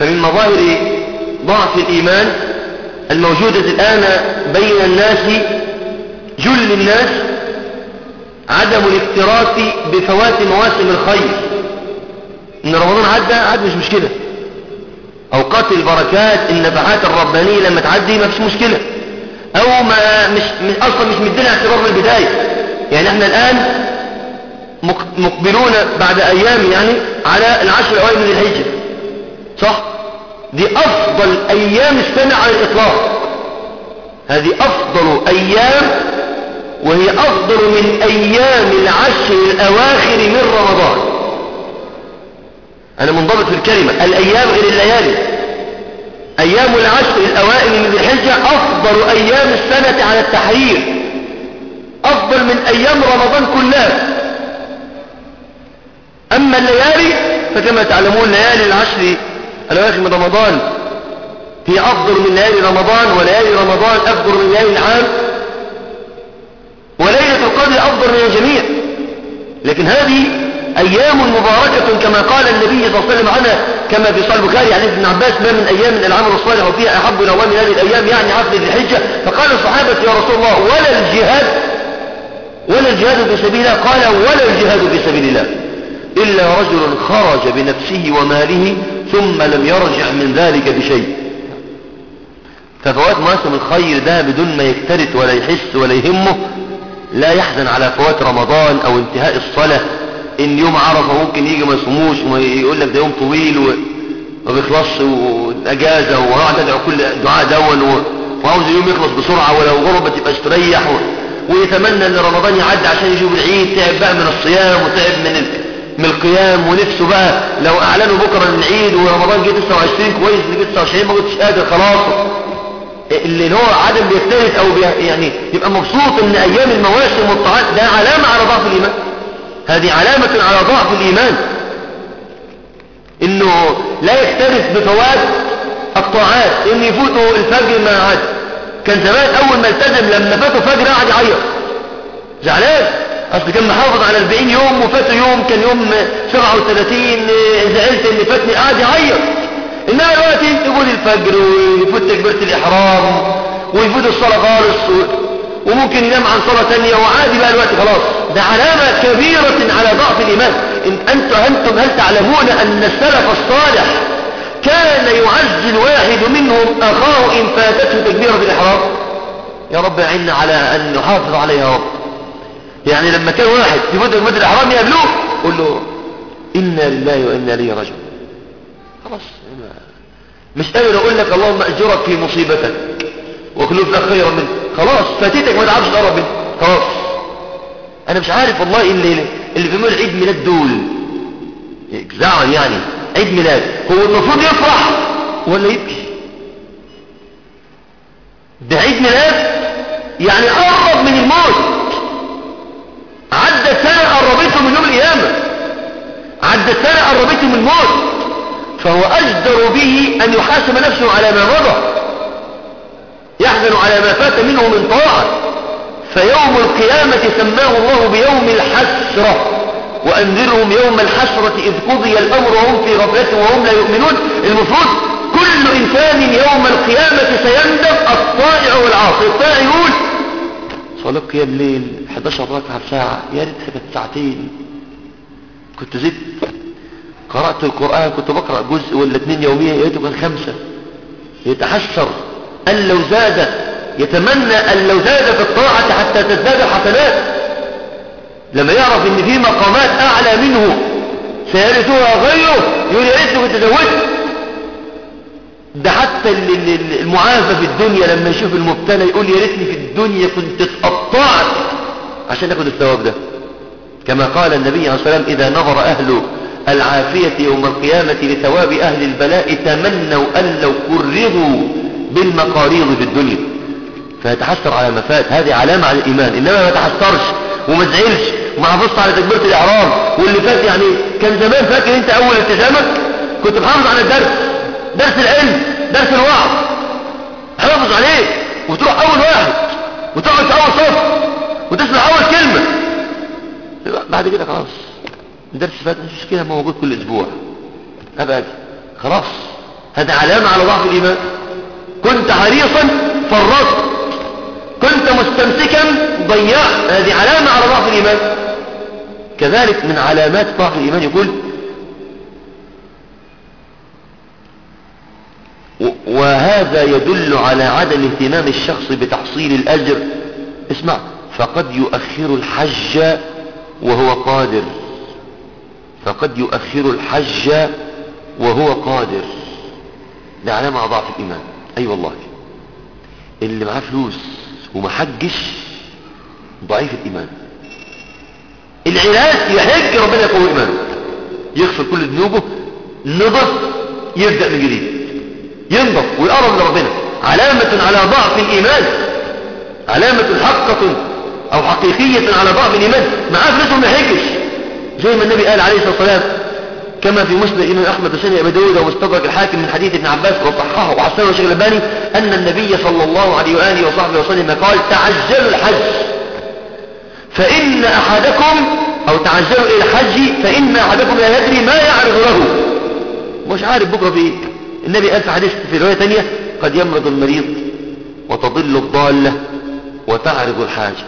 فمن مظاهر ضعف الإيمان الموجودة الآن بين الناس جل الناس عدم الاكتراث بفوات مواسم الخير ان رمضان عدى عاد مش مشكلة اوقات البركات النفحات الربانية لما تعدي ما فيش مشكلة او ما مش, مش اصلا مش مدينا اعتبار من البداية يعني احنا الان مقبلون بعد ايام يعني على العشر الاوائل من الهجرة صح دي افضل ايام السنة على الاطلاق هذه افضل ايام وهي افضل من ايام العشر الاواخر من رمضان انا منضبط في الكلمة الايام غير الليالي ايام العشر الاوائل من ذي الحجة افضل ايام السنة على التحرير افضل من ايام رمضان كلها اما الليالي فكما تعلمون ليالي العشر الاواخر من رمضان هي افضل من ليالي رمضان وليالي رمضان افضل من ليالي العام وليلة القدر افضل من الجميع لكن هذه ايام مباركة كما قال النبي صلى الله عليه وسلم عنها كما في صحيح البخاري عن ابن عباس ما من ايام العمل الصالح وفيها احب الى الله من هذه الايام يعني عقد الحجة فقال الصحابة يا رسول الله ولا الجهاد ولا الجهاد في سبيل الله قال ولا الجهاد في سبيل الله إلا رجل خرج بنفسه وماله ثم لم يرجع من ذلك بشيء ففوات مواسم الخير ده بدون ما يكترث ولا يحس ولا يهمه لا يحزن على فوات رمضان او انتهاء الصلاة ان يوم عرفة ممكن يجي ما يصوموش ويقول لك ده يوم طويل وما بيخلصش واجازة وقعد ادعو كل دعاء دون وعاوز اليوم يخلص بسرعة ولو غربة تبقى استريح ويتمنى ان رمضان يعدي عشان يجيب العيد تعب بقى من الصيام وتعب من ال... من القيام ونفسه بقى لو اعلنوا بكرة العيد ورمضان جه 29 كويس اللي جه 29 ما كنتش قادر خلاص اللي هو عدم بيجتهد او بي يعني يبقى مبسوط ان ايام المواسم والطاعات ده علامة على ضعف الايمان هذه علامة على ضعف الايمان انه لا يكترث بفوات الطاعات ان يفوتوا الفجر ما عاد كان زمان اول ما التزم لما فاتوا فجر قعد يعيط زعلان اصل كان محافظ على 40 يوم وفات يوم كان يوم 37 زعلت ان فاتني قاعد يعيط انما دلوقتي يقول الفجر ويفوت تكبيره الاحرام ويفوت الصلاه خالص وممكن ينام عن صلاه ثانيه وعادي بقى الوقت خلاص ده علامه كبيره على ضعف الايمان إن انتم انتم هل تعلمون ان السلف الصالح كان يعزي الواحد منهم اخاه ان فاتته تكبيره الاحرام يا رب اعنا على ان نحافظ عليها يا رب يعني لما كان واحد يفوت تكبيره الاحرام يقابلوه قول له انا لله وانا اليه راجعون خلاص مش قادر اقول لك اللهم اجرك في مصيبتك واخلف لك خيرا منه خلاص فاتتك ما تعرفش تقرب منه خلاص انا مش عارف والله اللي اللي بيعملوا عيد ميلاد دول زعل يعني عيد ميلاد هو المفروض يفرح ولا يبكي ده عيد ميلاد يعني قرب من الموت عدى سنة قربته من يوم القيامة عدى سنة قربته من الموت فهو أجدر به أن يحاسب نفسه على ما مضى يحزن على ما فات منه من طاعة فيوم القيامة سماه الله بيوم الحسرة وأنذرهم يوم الحسرة إذ قضي الأمر وهم في غفلة وهم لا يؤمنون المفروض كل إنسان يوم القيامة سيندم الطائع والعاصي الطائع يقول صلاة قيام ليل 11 ركعة ساعة يا ريتها كانت ساعتين كنت زدت قرأت القرآن كنت بقرأ جزء ولا اتنين يوميا يأتي كان خمسة يتحسر أن لو زاد يتمنى أن لو زاد في الطاعة حتى تزداد حسنات لما يعرف ان في مقامات اعلى منه سيرثها غيره يقول يا ريتني كنت زودت ده حتى المعافى في الدنيا لما يشوف المبتلى يقول يا ريتني في الدنيا كنت اتقطعت عشان اخد الثواب ده كما قال النبي عليه الصلاه والسلام اذا نظر اهل العافية يوم القيامة لثواب أهل البلاء تمنوا أن لو كرروا بالمقاريض في الدنيا فيتحسر على ما فات هذه علامة على الإيمان إنما ما يتحسرش وما تزعلش وما حافظش على تكبيرة الإحرام واللي فات يعني كان زمان فاكر أنت أول التزامك كنت محافظ على الدرس درس العلم درس الوعظ حافظ عليه وتروح أول واحد وتقعد في أول صف وتسمع أول كلمة بعد كده خلاص درس فات مش كده موجود كل اسبوع ابدا خلاص هذا علامة على ضعف الإيمان كنت حريصا فرطت كنت مستمسكا ضيعت هذه علامة على ضعف الإيمان كذلك من علامات ضعف الإيمان يقول وهذا يدل على عدم اهتمام الشخص بتحصيل الأجر اسمع فقد يؤخر الحج وهو قادر فقد يؤخر الحج وهو قادر ده علامة على ضعف الإيمان أي أيوة والله اللي معاه فلوس وما حجش ضعيف الإيمان العلاج يحج ربنا يقوي إيمانه يغفر كل ذنوبه نضف يبدأ من جديد ينضف ويقرب لربنا علامة على ضعف الإيمان علامة حقة أو حقيقية على ضعف الإيمان معاه فلوس وما يحجش زي ما النبي قال عليه الصلاة والسلام كما في مسلم الإمام أحمد وسنة أبي داود ومستدرك الحاكم من حديث ابن عباس وصححه وحسنه الشيخ الألباني أن النبي صلى الله عليه وآله وصحبه وسلم قال تعجلوا الحج فإن أحدكم أو تعجلوا إلى الحج فإن أحدكم لا يدري ما يعرض له مش عارف بكرة في إيه النبي قال في حديث في رواية تانية قد يمرض المريض وتضل الضالة وتعرض الحاجة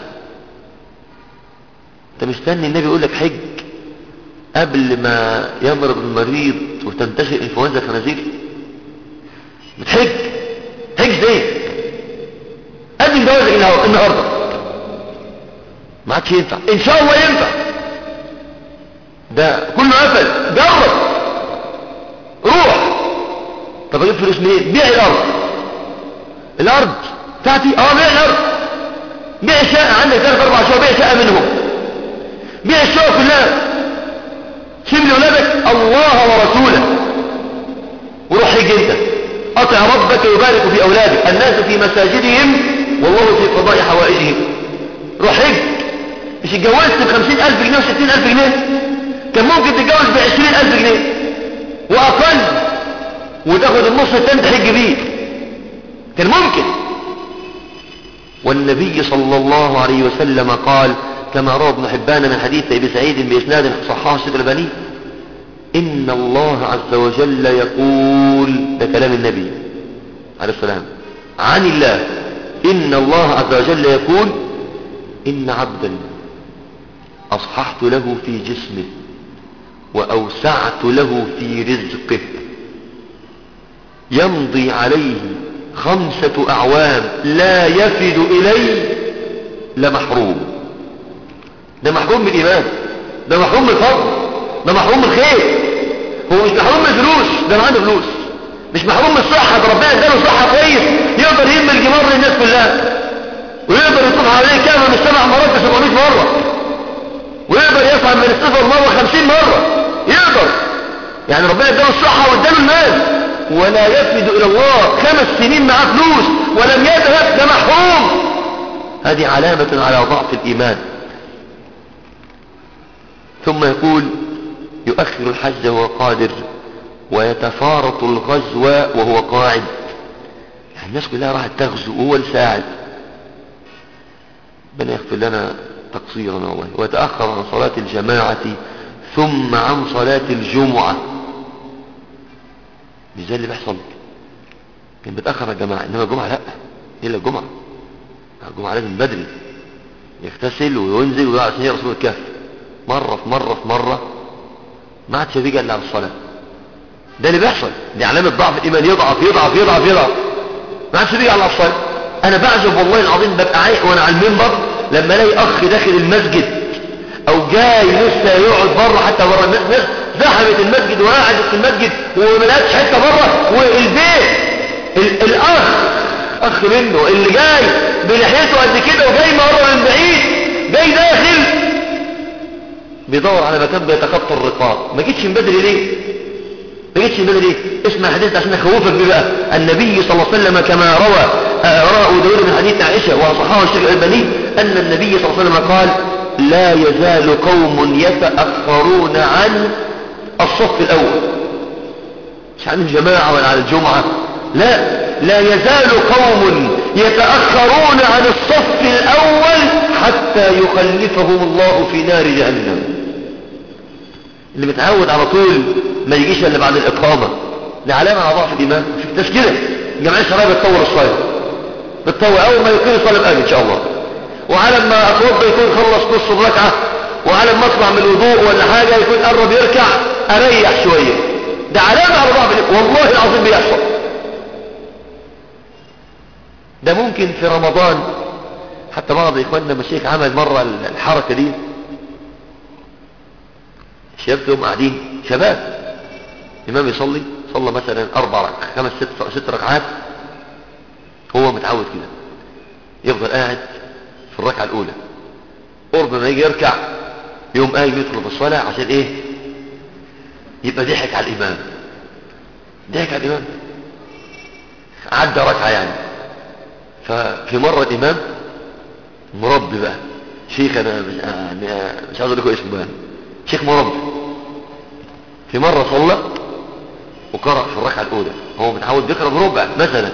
انت مستني النبي يقول لك حج قبل ما يمرض المريض وتنتشر انفلونزا الخنازير بتحج حج زي قدم جوازك النهارده ما عادش ينفع ان شاء الله ينفع ده كله قفل جرب روح طب اجيب فلوس منين بيع الارض الارض بتاعتي اه بيع الارض بيع شقه عندك ثلاث اربع شقق بيع شقه منهم بيع الشقق كلها سيب لأولادك الله ورسوله وروح حج انت أطع ربك يبارك في أولادك الناس في مساجدهم والله في قضاء حوائجهم روح حج مش اتجوزت بخمسين ألف جنيه وستين ألف جنيه كان ممكن تتجوز بعشرين ألف جنيه وأقل وتاخد النص التاني تحج بيه كان ممكن والنبي صلى الله عليه وسلم قال كما روى ابن حبان من حديث ابي سعيد باسناد صححه الشيخ الباني ان الله عز وجل يقول ده كلام النبي عليه السلام عن الله ان الله عز وجل يقول ان عبدا اصححت له في جسمه واوسعت له في رزقه يمضي عليه خمسة اعوام لا يفد اليه لمحروم ده محروم من الإيمان ده محروم من الفضل ده محروم من الخير هو مش محروم من الفلوس ده عنده فلوس مش محروم من الصحة ده ربنا اداله صحة كويس يقدر يهم الجمار للناس كلها ويقدر يطوف عليه كامل من سبع مرات ب 700 مرة ويقدر يصعد من الصفر مرة 50 مرة يقدر يعني ربنا اداله الصحة واداله المال ولا يفد الى الله خمس سنين معاه فلوس ولم يذهب ده محروم هذه علامة على ضعف الإيمان ثم يقول يؤخر الحج وهو قادر ويتفارط الغزو وهو قاعد يعني الناس كلها راحت تغزو وهو الساعد ربنا يغفر لنا تقصيرنا والله ويتأخر عن صلاة الجماعة ثم عن صلاة الجمعة مش زي اللي بيحصل كان بيتأخر الجماعة إنما الجمعة لا إلا الجمعة الجمعة لازم بدري يغتسل وينزل ويقع عشان رسول الكهف مرة في مرة في مرة ما عادش بيجي الا على الصلاة ده اللي بيحصل دي علامة ضعف الإيمان يضعف يضعف يضعف يضعف ما عادش بيجي على الصلاة أنا بعجب والله العظيم ببقى عايق وأنا على المنبر لما ألاقي أخ داخل المسجد أو جاي لسه يقعد بره حتى بره الناس زحمت المسجد وقعدت في المسجد وما لقتش حتة بره والبيت ال- الأخ أخ منه اللي جاي بلحيته قد كده وجاي مرة من بعيد جاي داخل بيدور على مكان بيتخطى الرقاب ما جيتش من بدري ليه ما جيتش من بدري ليه اسمع حديث عشان اخوفك بيه بقى النبي صلى الله عليه وسلم كما روى آه روى داود من حديث عائشة وصححه الشيخ الألباني أن النبي صلى الله عليه وسلم قال لا يزال قوم يتأخرون عن الصف الأول مش عن الجماعة ولا عن الجمعة لا لا يزال قوم يتأخرون عن الصف الأول حتى يخلفهم الله في نار جهنم اللي متعود على طول ما يجيش الا بعد الإقامة دي علامة على ضعف الإيمان ناس كده جمعية الشباب بتطور الصلاة بتطور أول ما يكون يصلي بقى إن شاء الله وعلى ما أتوضى يكون خلص نص الركعة وعلى ما أطلع من الوضوء ولا حاجة يكون قرب يركع أريح شوية ده علامة على ضعف الإيمان والله العظيم بيحصل ده ممكن في رمضان حتى بعض إخواننا مشيخ عمل مرة الحركة دي الشباب تقوم قاعدين شباب إمام يصلي صلى مثلا أربع رك... خمس ست, ست ركعات هو متعود كده يفضل قاعد في الركعة الأولى قرب ما يجي يركع يوم قايم يدخل في الصلاة عشان إيه يبقى ضحك على الإمام ضحك على الإمام عدى ركعة يعني ففي مرة الإمام مربي بقى شيخ أنا مش, مش عاوز أقول لكم اسمه بقى شيخ مربي في مرة صلى وقرأ في الركعة الأولى هو متعود بيقرأ بربع مثلا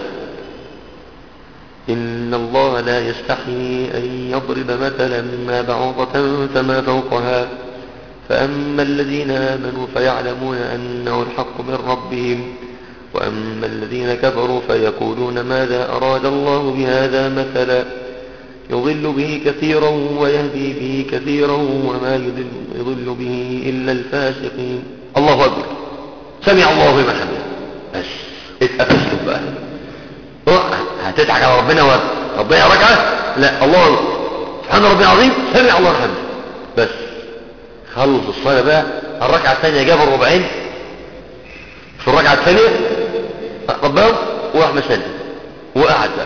إن الله لا يستحي أن يضرب مثلا ما بعوضة فما فوقها فأما الذين آمنوا فيعلمون أنه الحق من ربهم وأما الذين كفروا فيقولون ماذا أراد الله بهذا مثلا يضل به كثيرا ويهدي به كثيرا وما يضل, يضل به إلا الفاسقين الله أكبر سمع الله لمن حمده بس اتقفشتم بقى هتضحك على ربنا ورد ربنا ركعة لا الله أكبر سبحان ربي العظيم سمع الله حمده بس خلص الصلاة بقى الركعة الثانية جاب الربعين في الركعة الثانية ربنا وراح مسجد وقعد بقى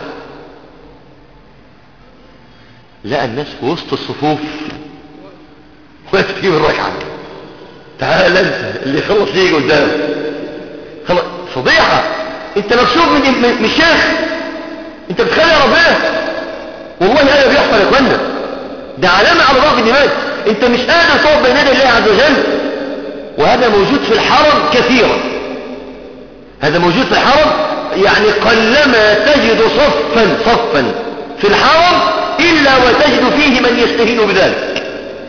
لقى الناس في وسط الصفوف واقف تجيب الركعة تعال انت اللي خلص يجي قدامك خلاص فضيحة انت مكسوب من من الشيخ انت بتخلي ربنا والله هذا بيحصل يا اخوانا ده علامة على ضعف الدماغ انت مش قادر تقف بين يدي الله عز وجل وهذا موجود في الحرم كثيرا هذا موجود في الحرم يعني قلما تجد صفا صفا في الحرم إلا وتجد فيه من يستهين بذلك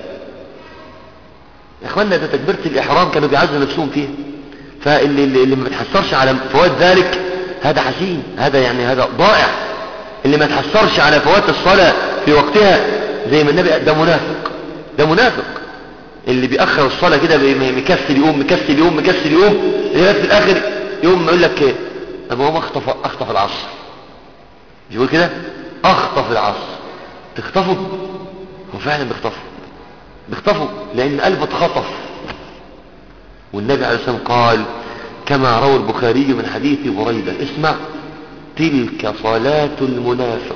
يا اخوانا ده تكبيرة الإحرام كانوا بيعزوا نفسهم فيها فاللي اللي, اللي ما بتحسرش على فوات ذلك هذا حسين هذا يعني هذا ضائع اللي ما تحسرش على فوات الصلاة في وقتها زي ما النبي ده منافق ده منافق اللي بيأخر الصلاة كده مكسل يقوم مكسل يقوم مكسل يقوم لغاية في الآخر يقوم يقول لك ايه طب هو اخطف اخطف العصر يقول كده اخطف العصر تخطفه هو فعلا بيخطفه بيخطفه لان قلبه اتخطف والنبي عليه الصلاه والسلام قال كما روى البخاري من حديث بريدة اسمع تلك صلاة المنافق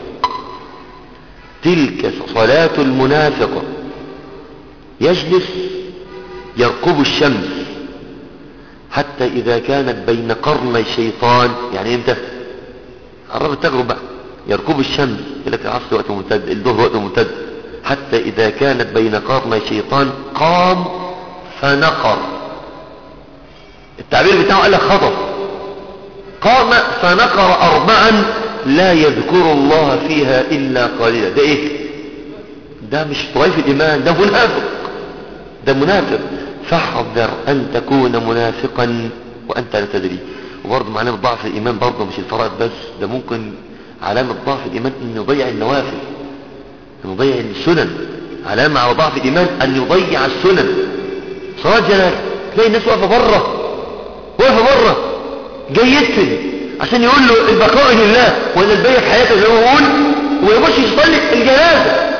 تلك صلاة المنافق يجلس يرقب الشمس حتى إذا كانت بين قرني الشيطان يعني امتى قربت تغرب بقى يركب الشمس يقول لك العصر وقت ممتد الظهر وقت ممتد حتى إذا كانت بين قرني الشيطان قام فنقر التعبير بتاعه قال لك خطف قام فنقر أربعا لا يذكر الله فيها إلا قليلا ده إيه ده مش طريف الإيمان ده منافق ده منافق فاحذر أن تكون منافقا وأنت لا تدري وبرضه معناه ضعف الإيمان برضه مش الفرائض بس ده ممكن علامة ضعف الإيمان أن يضيع النوافل أن يضيع السنن علامة على ضعف الإيمان أن يضيع السنن صلاة جنازة تلاقي الناس واقفة بره واقفة بره جاي يدفن عشان يقول له البقاء لله ولا البيع في حياته زي ما بقول ويخش يصلي الجنازة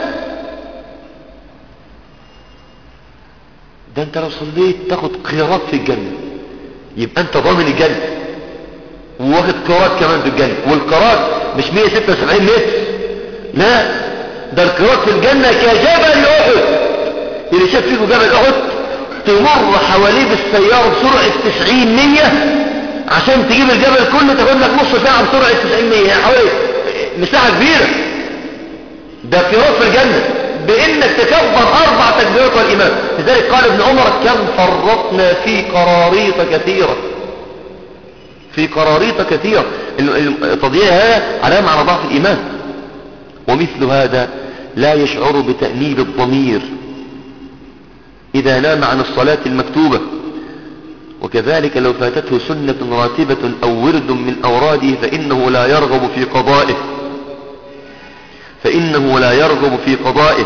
ده انت لو صليت تاخد قيارات في الجنة يبقى انت ضامن الجنة وواخد قيارات كمان في الجنة والقيارات مش 176 متر لا ده القيارات في الجنة كجبل احد اللي شاف فيه جبل احد تمر حواليه بالسيارة بسرعة 90 مية عشان تجيب الجبل كله تاخد لك نص ساعة بسرعة 90 مية يعني حوالي مساحة كبيرة ده قيارات في الجنة بانك تكبر اربع تكبيرات والامام لذلك قال ابن عمر كم فرطنا في قراريط كثيرة في قراريط كثيرة التضييع هذا علامة على ضعف الايمان ومثل هذا لا يشعر بتأنيب الضمير اذا نام عن الصلاة المكتوبة وكذلك لو فاتته سنة راتبة أو ورد من أوراده فإنه لا يرغب في قضائه فإنه لا يرغب في قضائه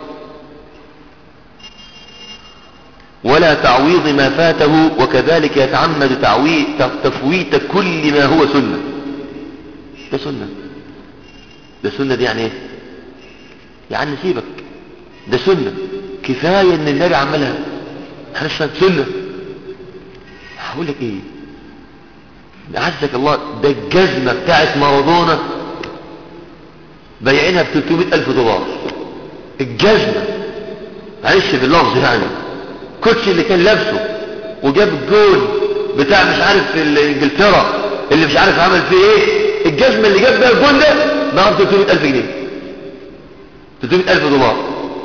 ولا تعويض ما فاته وكذلك يتعمد تعويض تفويت كل ما هو سنة ده سنة ده سنة دي يعني ايه يعني سيبك ده سنة كفاية ان النبي عملها احنا سنة هقول لك ايه عزك الله ده الجزمة بتاعت مارادونا بيعينها ب 300 ألف دولار الجزمة معلش باللفظ يعني كوتش اللي كان لابسه وجاب الجول بتاع مش عارف في انجلترا اللي مش عارف عمل فيه ايه الجزمة اللي جاب بيها الجول ده معاه 300 ألف جنيه 300 ألف دولار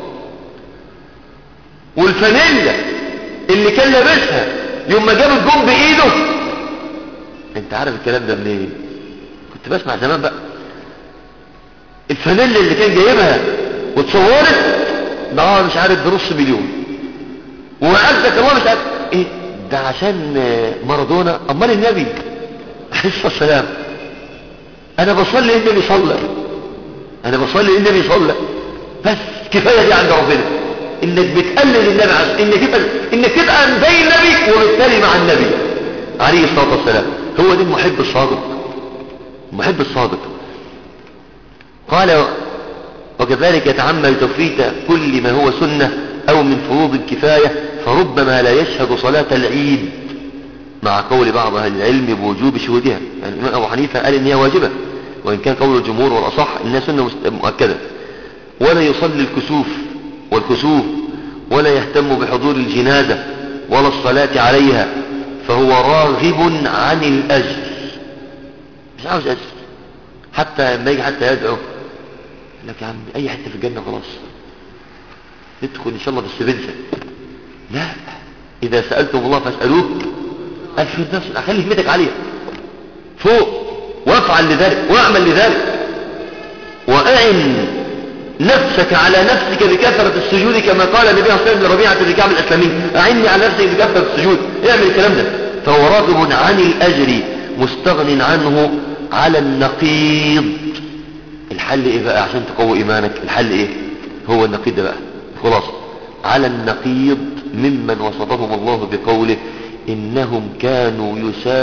والفانيلا اللي كان لابسها يوم ما جاب الجون بإيده انت عارف الكلام ده منين إيه؟ كنت بسمع زمان بقى الفانيلا اللي كان جايبها واتصورت ده مش عارف بنص مليون وعزك الله مش عارف ايه ده عشان مارادونا امال النبي عليه الصلاه والسلام انا بصلي النبي صلى انا بصلي النبي صلى بس كفايه دي عند ربنا انك بتقلل النبي عز انك تبقى انك تبقى زي النبي وبالتالي مع النبي عليه الصلاه والسلام هو ده المحب الصادق المحب الصادق قال وكذلك يتعمل تفريط كل ما هو سنة أو من فروض الكفاية فربما لا يشهد صلاة العيد مع قول بعض أهل العلم بوجوب شهودها يعني الإمام أبو حنيفة قال إن هي واجبة وإن كان قول الجمهور والأصح إنها سنة مؤكدة ولا يصلي الكسوف والكسوف ولا يهتم بحضور الجنازة ولا الصلاة عليها فهو راغب عن الأجر مش عاوز أجر حتى لما يجي حتى يدعو لك يا عم اي حته في الجنه خلاص ادخل ان شاء الله بالسبنسه لا اذا سالتم الله فاسالوه الفردوس خلي همتك عليها فوق وافعل لذلك واعمل لذلك واعن نفسك على نفسك بكثرة السجود كما قال النبي صلى الله عليه وسلم لربيعة بن كعب الأسلمي أعني على نفسك بكثرة السجود اعمل الكلام ده فهو راغب عن الأجر مستغن عنه على النقيض الحل ايه بقى عشان تقوي ايمانك الحل ايه هو النقيض ده بقى خلاص على النقيض ممن وصفهم الله بقوله انهم كانوا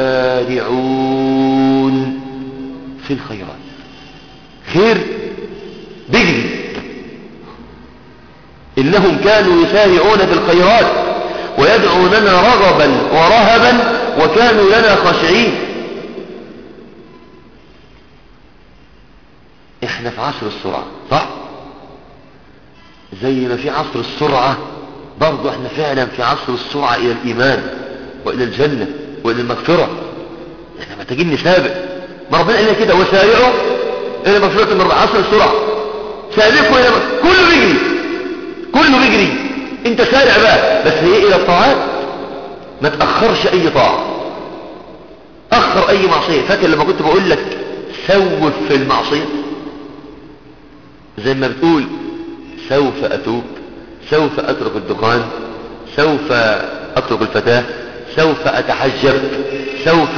يسارعون في الخيرات خير بجري انهم كانوا يسارعون في الخيرات ويدعوننا رغبا ورهبا وكانوا لنا خاشعين احنا في عصر السرعة صح زي ما في عصر السرعة برضو احنا فعلا في عصر السرعة الى الايمان والى الجنة والى المغفرة احنا محتاجين نسابق ما ربنا قال كده وسارعوا الى مغفرة من عصر السرعة سابقوا الى كله بيجري كله بيجري انت سارع بقى بس هي الى الطاعات ما تأخرش اي طاعة اخر اي معصية فاكر لما كنت بقول لك سوف في المعصية زي ما بتقول سوف أتوب سوف أترك الدخان سوف أترك الفتاة سوف أتحجب سوف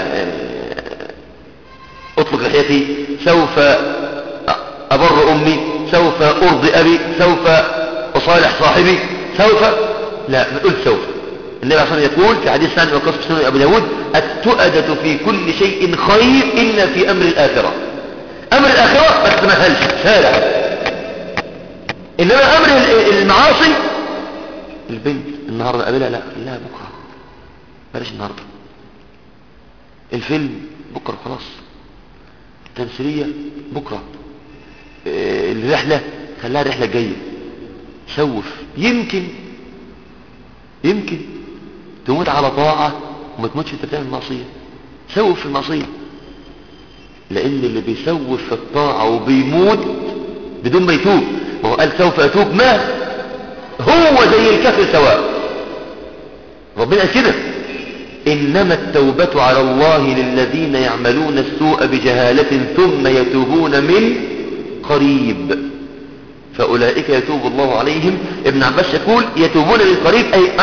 أطلق لحيتي سوف أبر أمي سوف أرضي أبي سوف أصالح صاحبي سوف لا ما تقول سوف النبي عليه الصلاة يقول في حديث ثاني وقصة سنة أبو داود التؤدة في كل شيء خير إلا في أمر الآخرة امر الاخرة بس ما هلش سارع انما امر المعاصي البنت النهاردة قابلها لا لا بكرة بلاش النهاردة الفيلم بكرة خلاص التمثيلية بكرة الرحلة خلاها الرحلة الجاية سوف يمكن يمكن تموت على طاعة وما تموتش انت بتعمل معصية سوف في المعصية لان اللي بيسوف في الطاعة وبيموت بدون ما يتوب وهو قال سوف اتوب ما هو زي الكفر سواء ربنا قال كده انما التوبة على الله للذين يعملون السوء بجهالة ثم يتوبون من قريب فاولئك يتوب الله عليهم ابن عباس يقول يتوبون من قريب اي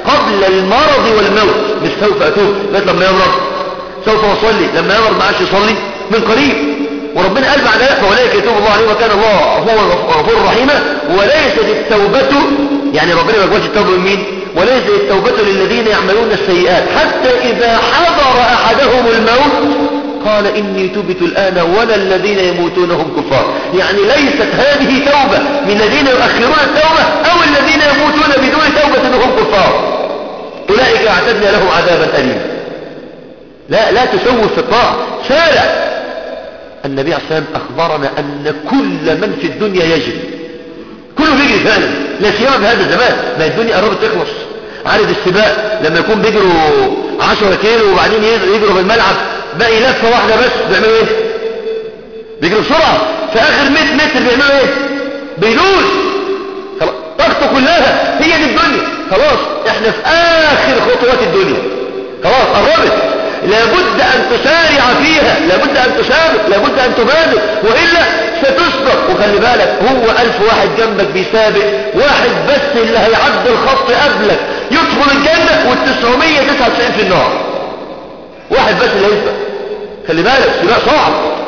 قبل المرض والموت مش سوف أتوب بس لما يمرض سوف أصلي لما يمرض ما عادش يصلي من قريب وربنا قال بعد ذلك فأولئك يتوب الله عليه وكان الله هو غفور رحيما وليست التوبة يعني ربنا ما يقبلش التوبة من مين وليست التوبة للذين يعملون السيئات حتى إذا حضر أحدهم الموت قال إني تبت الآن ولا الذين يموتون هم كفار يعني ليست هذه توبة من الذين يؤخرون التوبة أو الذين يموتون بدون توبة وهم كفار أولئك اعتدنا لهم عذابا أليما لا لا تسوف في الطاعة سارع النبي عليه الصلاة والسلام أخبرنا أن كل من في الدنيا يجري كله بيجري فعلا لا سيما بهذا الزمان ما الدنيا قربت تخلص عارف السباق لما يكون بيجروا 10 كيلو وبعدين يجروا بالملعب باقي لفة واحدة بس بيعملوا ايه بيجروا بسرعة في اخر 100 متر بيعملوا ايه بيلوز طاقته كلها هي دي الدنيا خلاص احنا في اخر خطوات الدنيا خلاص قربت لابد ان تسارع فيها لابد ان تسابق لابد ان تبادر وإلا ستسبق وخلي بالك هو ألف واحد جنبك بيسابق واحد بس اللي هيعدي الخط قبلك يدخل الجنة والتسعمية تسعة وتسعين في النار واحد بس اللي هيسبق خلي بالك سباق صعب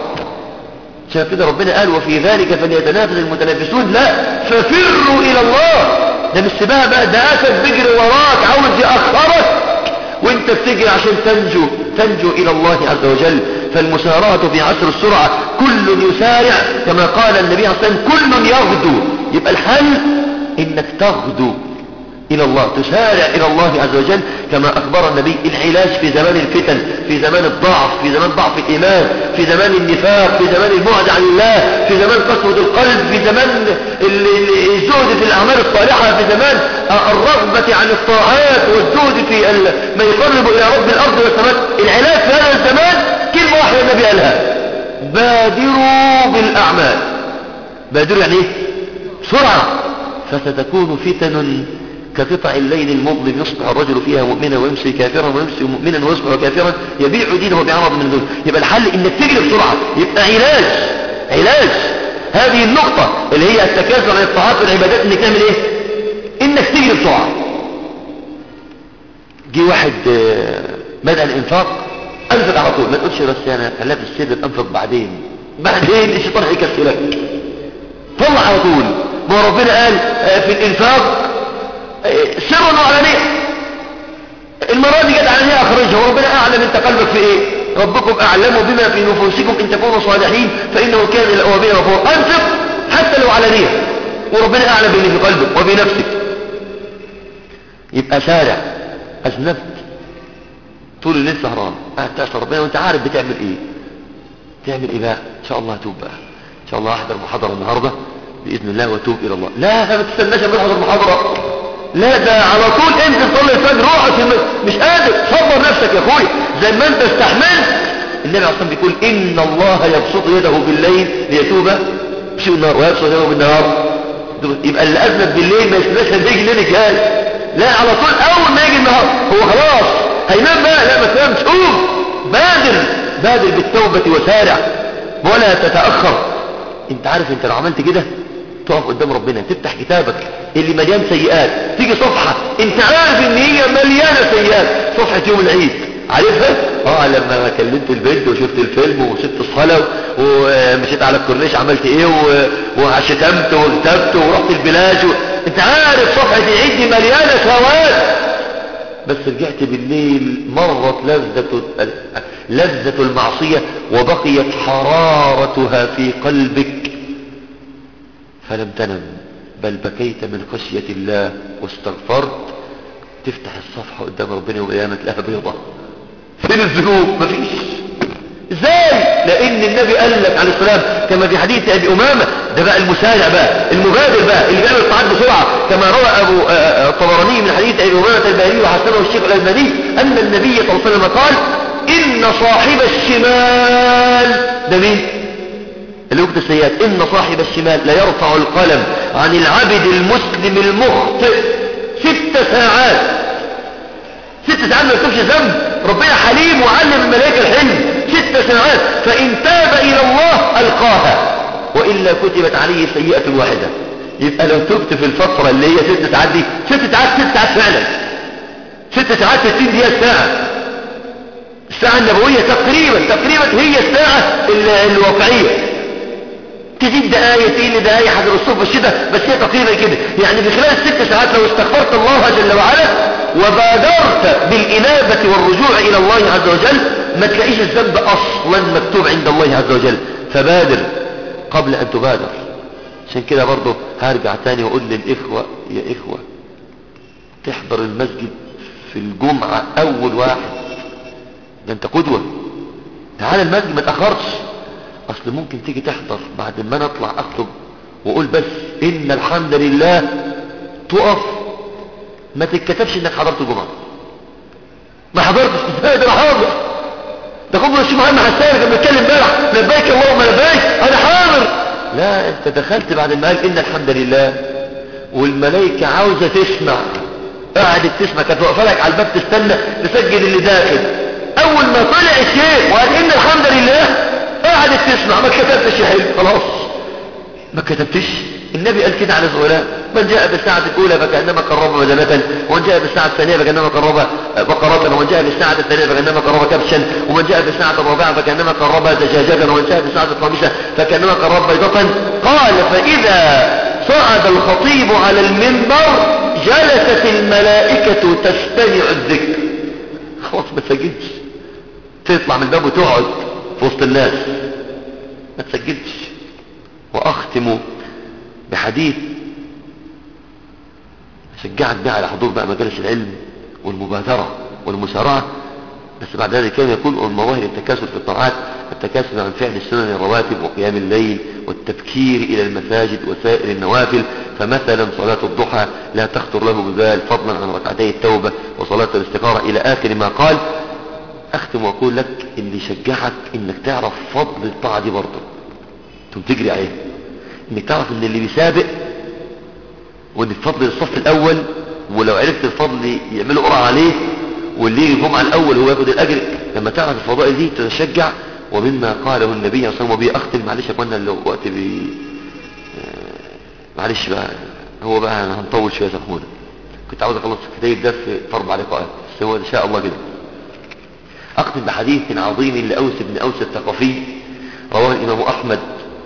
عشان كده ربنا قال وفي ذلك فليتنافس المتنافسون لا ففروا إلى الله ده مش سباق بقى ده أسد بيجري وراك عاوز يأخرك وانت بتجري عشان تنجو تنجو الى الله عز وجل فالمسارعة في عصر السرعة كل يسارع كما قال النبي عليه الصلاة والسلام كل يغدو يبقى الحل انك تغدو إلى الله تسارع إلى الله عز وجل كما أخبر النبي العلاج في زمان الفتن في زمان الضعف في زمان ضعف الإيمان في زمان النفاق في زمان البعد عن الله في زمان قسوة القلب في زمان الزهد في الأعمال الصالحة في زمان الرغبة عن الطاعات والزهد في ما يقرب إلى رب الأرض والسماء العلاج في هذا الزمان كلمة واحدة النبي قالها بادروا بالأعمال بادروا يعني ايه سرعة فستكون فتن كقطع الليل المظلم يصبح الرجل فيها مؤمنا ويمسي كافرا ويمسي مؤمنا ويصبح كافرا يبيع دينه بعرض من دون يبقى الحل انك تجري بسرعة يبقى علاج علاج هذه النقطة اللي هي التكاثر عن الطاعات والعبادات انك تعمل ايه انك تجري بسرعة جه واحد بدأ الانفاق انفق على طول ما تقولش بس انا خليت السر انفق بعدين بعدين الشيطان هيكسلك طلع على طول ما ربنا قال في الانفاق سر وعلانية المرة دي جت علانية أخرجها وربنا أعلم أنت قلبك في إيه ربكم أعلم بما في نفوسكم إن تكونوا صالحين فإنه كان للأوابين غفور أنفق حتى لو علانية وربنا أعلم باللي في قلبك وبنفسك يبقى سارع أذنبت طول الليل سهران قاعد تعصى ربنا وانت عارف بتعمل ايه تعمل ايه بقى ان شاء الله هتوب بقى ان شاء الله احضر محاضرة النهاردة بإذن الله واتوب الى الله لا ما تستناش اما تحضر محاضرة لا ده على طول انت تصلي الفجر روح مش قادر صبر نفسك يا اخويا زي ما انت استحملت النبي عليه الصلاه بيقول ان الله يبسط يده بالليل ليتوب شيء النهار ويبسط يده بالنهار يبقى اللي اذنب بالليل ما يستناش لما يجي الليل جاي لا على طول اول ما يجي النهار هو خلاص هينام بقى لا ما تنامش قوم بادر بادر بالتوبه وسارع ولا تتاخر انت عارف انت لو عملت كده تقف قدام ربنا تفتح كتابك اللي مليان سيئات تيجي صفحة انت عارف ان هي مليانة سيئات صفحة يوم العيد عارفها؟ اه لما كلمت البنت وشفت الفيلم وسبت الصلاة ومشيت على الكورنيش عملت ايه وشتمت واغتبت ورحت البلاج و... انت عارف صفحة العيد دي مليانة سواد بس رجعت بالليل مرت لذة لذة المعصية وبقيت حرارتها في قلبك فلم تنم بل بكيت من خشية الله واستغفرت تفتح الصفحة قدام ربنا وقيامة لها بيضة فين الذنوب مفيش ازاي لان النبي قال لك عليه السلام كما في حديث ابي امامة ده بقى المسارع بقى المبادر بقى اللي بيعمل الطاعات بسرعة كما روى ابو الطبراني من حديث ابي امامة البهري وحسنه الشيخ الالماني ان النبي صلى الله عليه وسلم قال ان صاحب الشمال ده مين اللي يكتب السيئات إن صاحب الشمال لا يرفع القلم عن العبد المسلم المخطئ ست ساعات ست ساعات ما يكتبش ذنب ربنا حليم وعلم الملائكة الحلم ست ساعات فإن تاب إلى الله ألقاها وإلا كتبت عليه سيئة واحدة يبقى لو تبت في الفترة اللي هي ست ساعات دي ست ساعات ست ساعات فعلا ست ساعات 60 دقيقة ساعة الساعة النبوية تقريبا تقريبا هي الساعة الواقعية تزيد دقايق تقل دقايق حسب الصوف والشدة بس هي تقريبا كده يعني في خلال الست ساعات لو استغفرت الله جل وعلا وبادرت بالإنابة والرجوع إلى الله عز وجل ما تلاقيش الذنب أصلا مكتوب عند الله عز وجل فبادر قبل أن تبادر عشان كده برضه هرجع تاني وأقول للإخوة يا إخوة تحضر المسجد في الجمعة أول واحد ده أنت قدوة تعال المسجد ما تأخرش أصل ممكن تيجي تحضر بعد ما نطلع أخطب وأقول بس إن الحمد لله تقف ما تتكتبش إنك حضرت جمعة ما حضرتش ازاي ده حاضر ده خبر الشيخ محمد حسان كان بيتكلم امبارح لبيك اللهم لبيك انا حاضر لا انت دخلت بعد ما قال ان الحمد لله والملائكه عاوزه تسمع قعدت تسمع كانت واقفه لك على الباب تستنى تسجل اللي داخل اول ما طلع الشيخ وقال ان الحمد لله قعدت تسمع ما كتبتش يا حلو خلاص ما كتبتش النبي قال كده على الغلام من جاء بالساعة الأولى فكأنما قرب بدنة ومن جاء بالساعة الثانية فكأنما قرب بقرة ومن جاء بالساعة الثانية فكأنما قرب كبشا ومن جاء بالساعة الرابعة فكأنما قرب دجاجة ومن جاء بالساعة الخامسة فكأنما قرب بيضة قال فإذا صعد الخطيب على المنبر جلست الملائكة تستمع الذكر خلاص ما تسجلش تطلع من الباب وتقعد في وسط الناس ما تسجلش وأختم بحديث شجعت بقى على حضور بقى مجالس العلم والمبادرة والمسارعة بس بعد ذلك كان يكون المظاهر التكاسل في الطاعات التكاسل عن فعل السنن الرواتب وقيام الليل والتبكير إلى المساجد وسائر النوافل فمثلا صلاة الضحى لا تخطر له ببال فضلا عن ركعتي التوبة وصلاة الاستخارة إلى آخر ما قال أختم وأقول لك اللي شجعك إنك تعرف فضل الطاعة دي برضه ثم تجري عليها انك تعرف ان اللي بيسابق وان الفضل الصف الاول ولو عرفت الفضل يعملوا قرعه عليه واللي يجي الجمعه الاول هو ياخد الاجر لما تعرف الفضائل دي تتشجع ومما قاله النبي صلى الله عليه وسلم وبيه اختم معلش يا اخوانا لو وقت بي معلش بقى هو بقى انا هنطول شويه يا اخوانا كنت عاوز اخلص الكتاب ده في اربع لقاءات بس هو ان شاء الله كده اختم بحديث عظيم لاوس بن اوس الثقفي رواه الامام احمد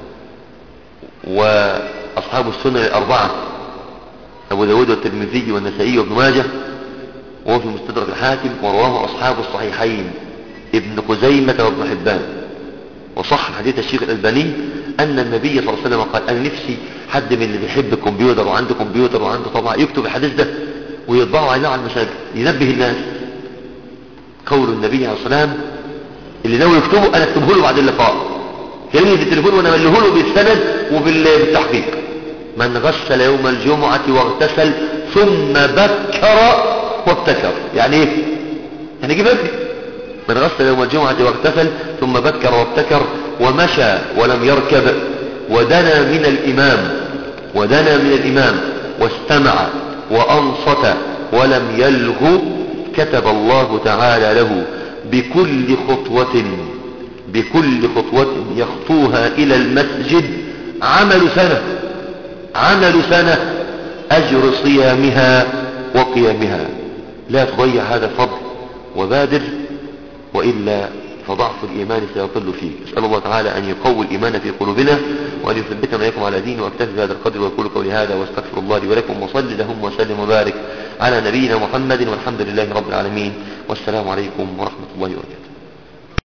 وأصحاب السنن الأربعة أبو داود والترمذي والنسائي وابن ماجه وهو في مستدرك الحاكم ورواه أصحاب الصحيحين ابن خزيمة وابن حبان وصح حديث الشيخ الألباني أن النبي صلى الله عليه وسلم قال أنا نفسي حد من اللي بيحب الكمبيوتر وعنده كمبيوتر وعنده طبعا يكتب الحديث ده ويطبعه عليه على المساجد ينبه الناس قول النبي عليه الصلاة والسلام اللي ناوي يكتبه أنا اكتبه له بعد اللقاء كلمني في التليفون وانا مليه له بالسند وبالتحقيق من غسل يوم الجمعة واغتسل ثم بكر وابتكر يعني ايه يعني جيب ابني من غسل يوم الجمعة واغتسل ثم بكر وابتكر ومشى ولم يركب ودنا من الإمام ودنا من الإمام واستمع وأنصت ولم يلغ كتب الله تعالى له بكل خطوة بكل خطوة يخطوها إلى المسجد عمل سنة عمل سنة أجر صيامها وقيامها لا تضيع هذا الفضل وبادر وإلا فضعف الإيمان سيطل فيك أسأل الله تعالى أن يقوي الإيمان في قلوبنا وأن يثبتنا إياكم على دين وأكتفي بهذا القدر وأقول قولي هذا واستغفر الله لي ولكم وصل لهم وسلم وبارك على نبينا محمد والحمد لله رب العالمين والسلام عليكم ورحمة الله وبركاته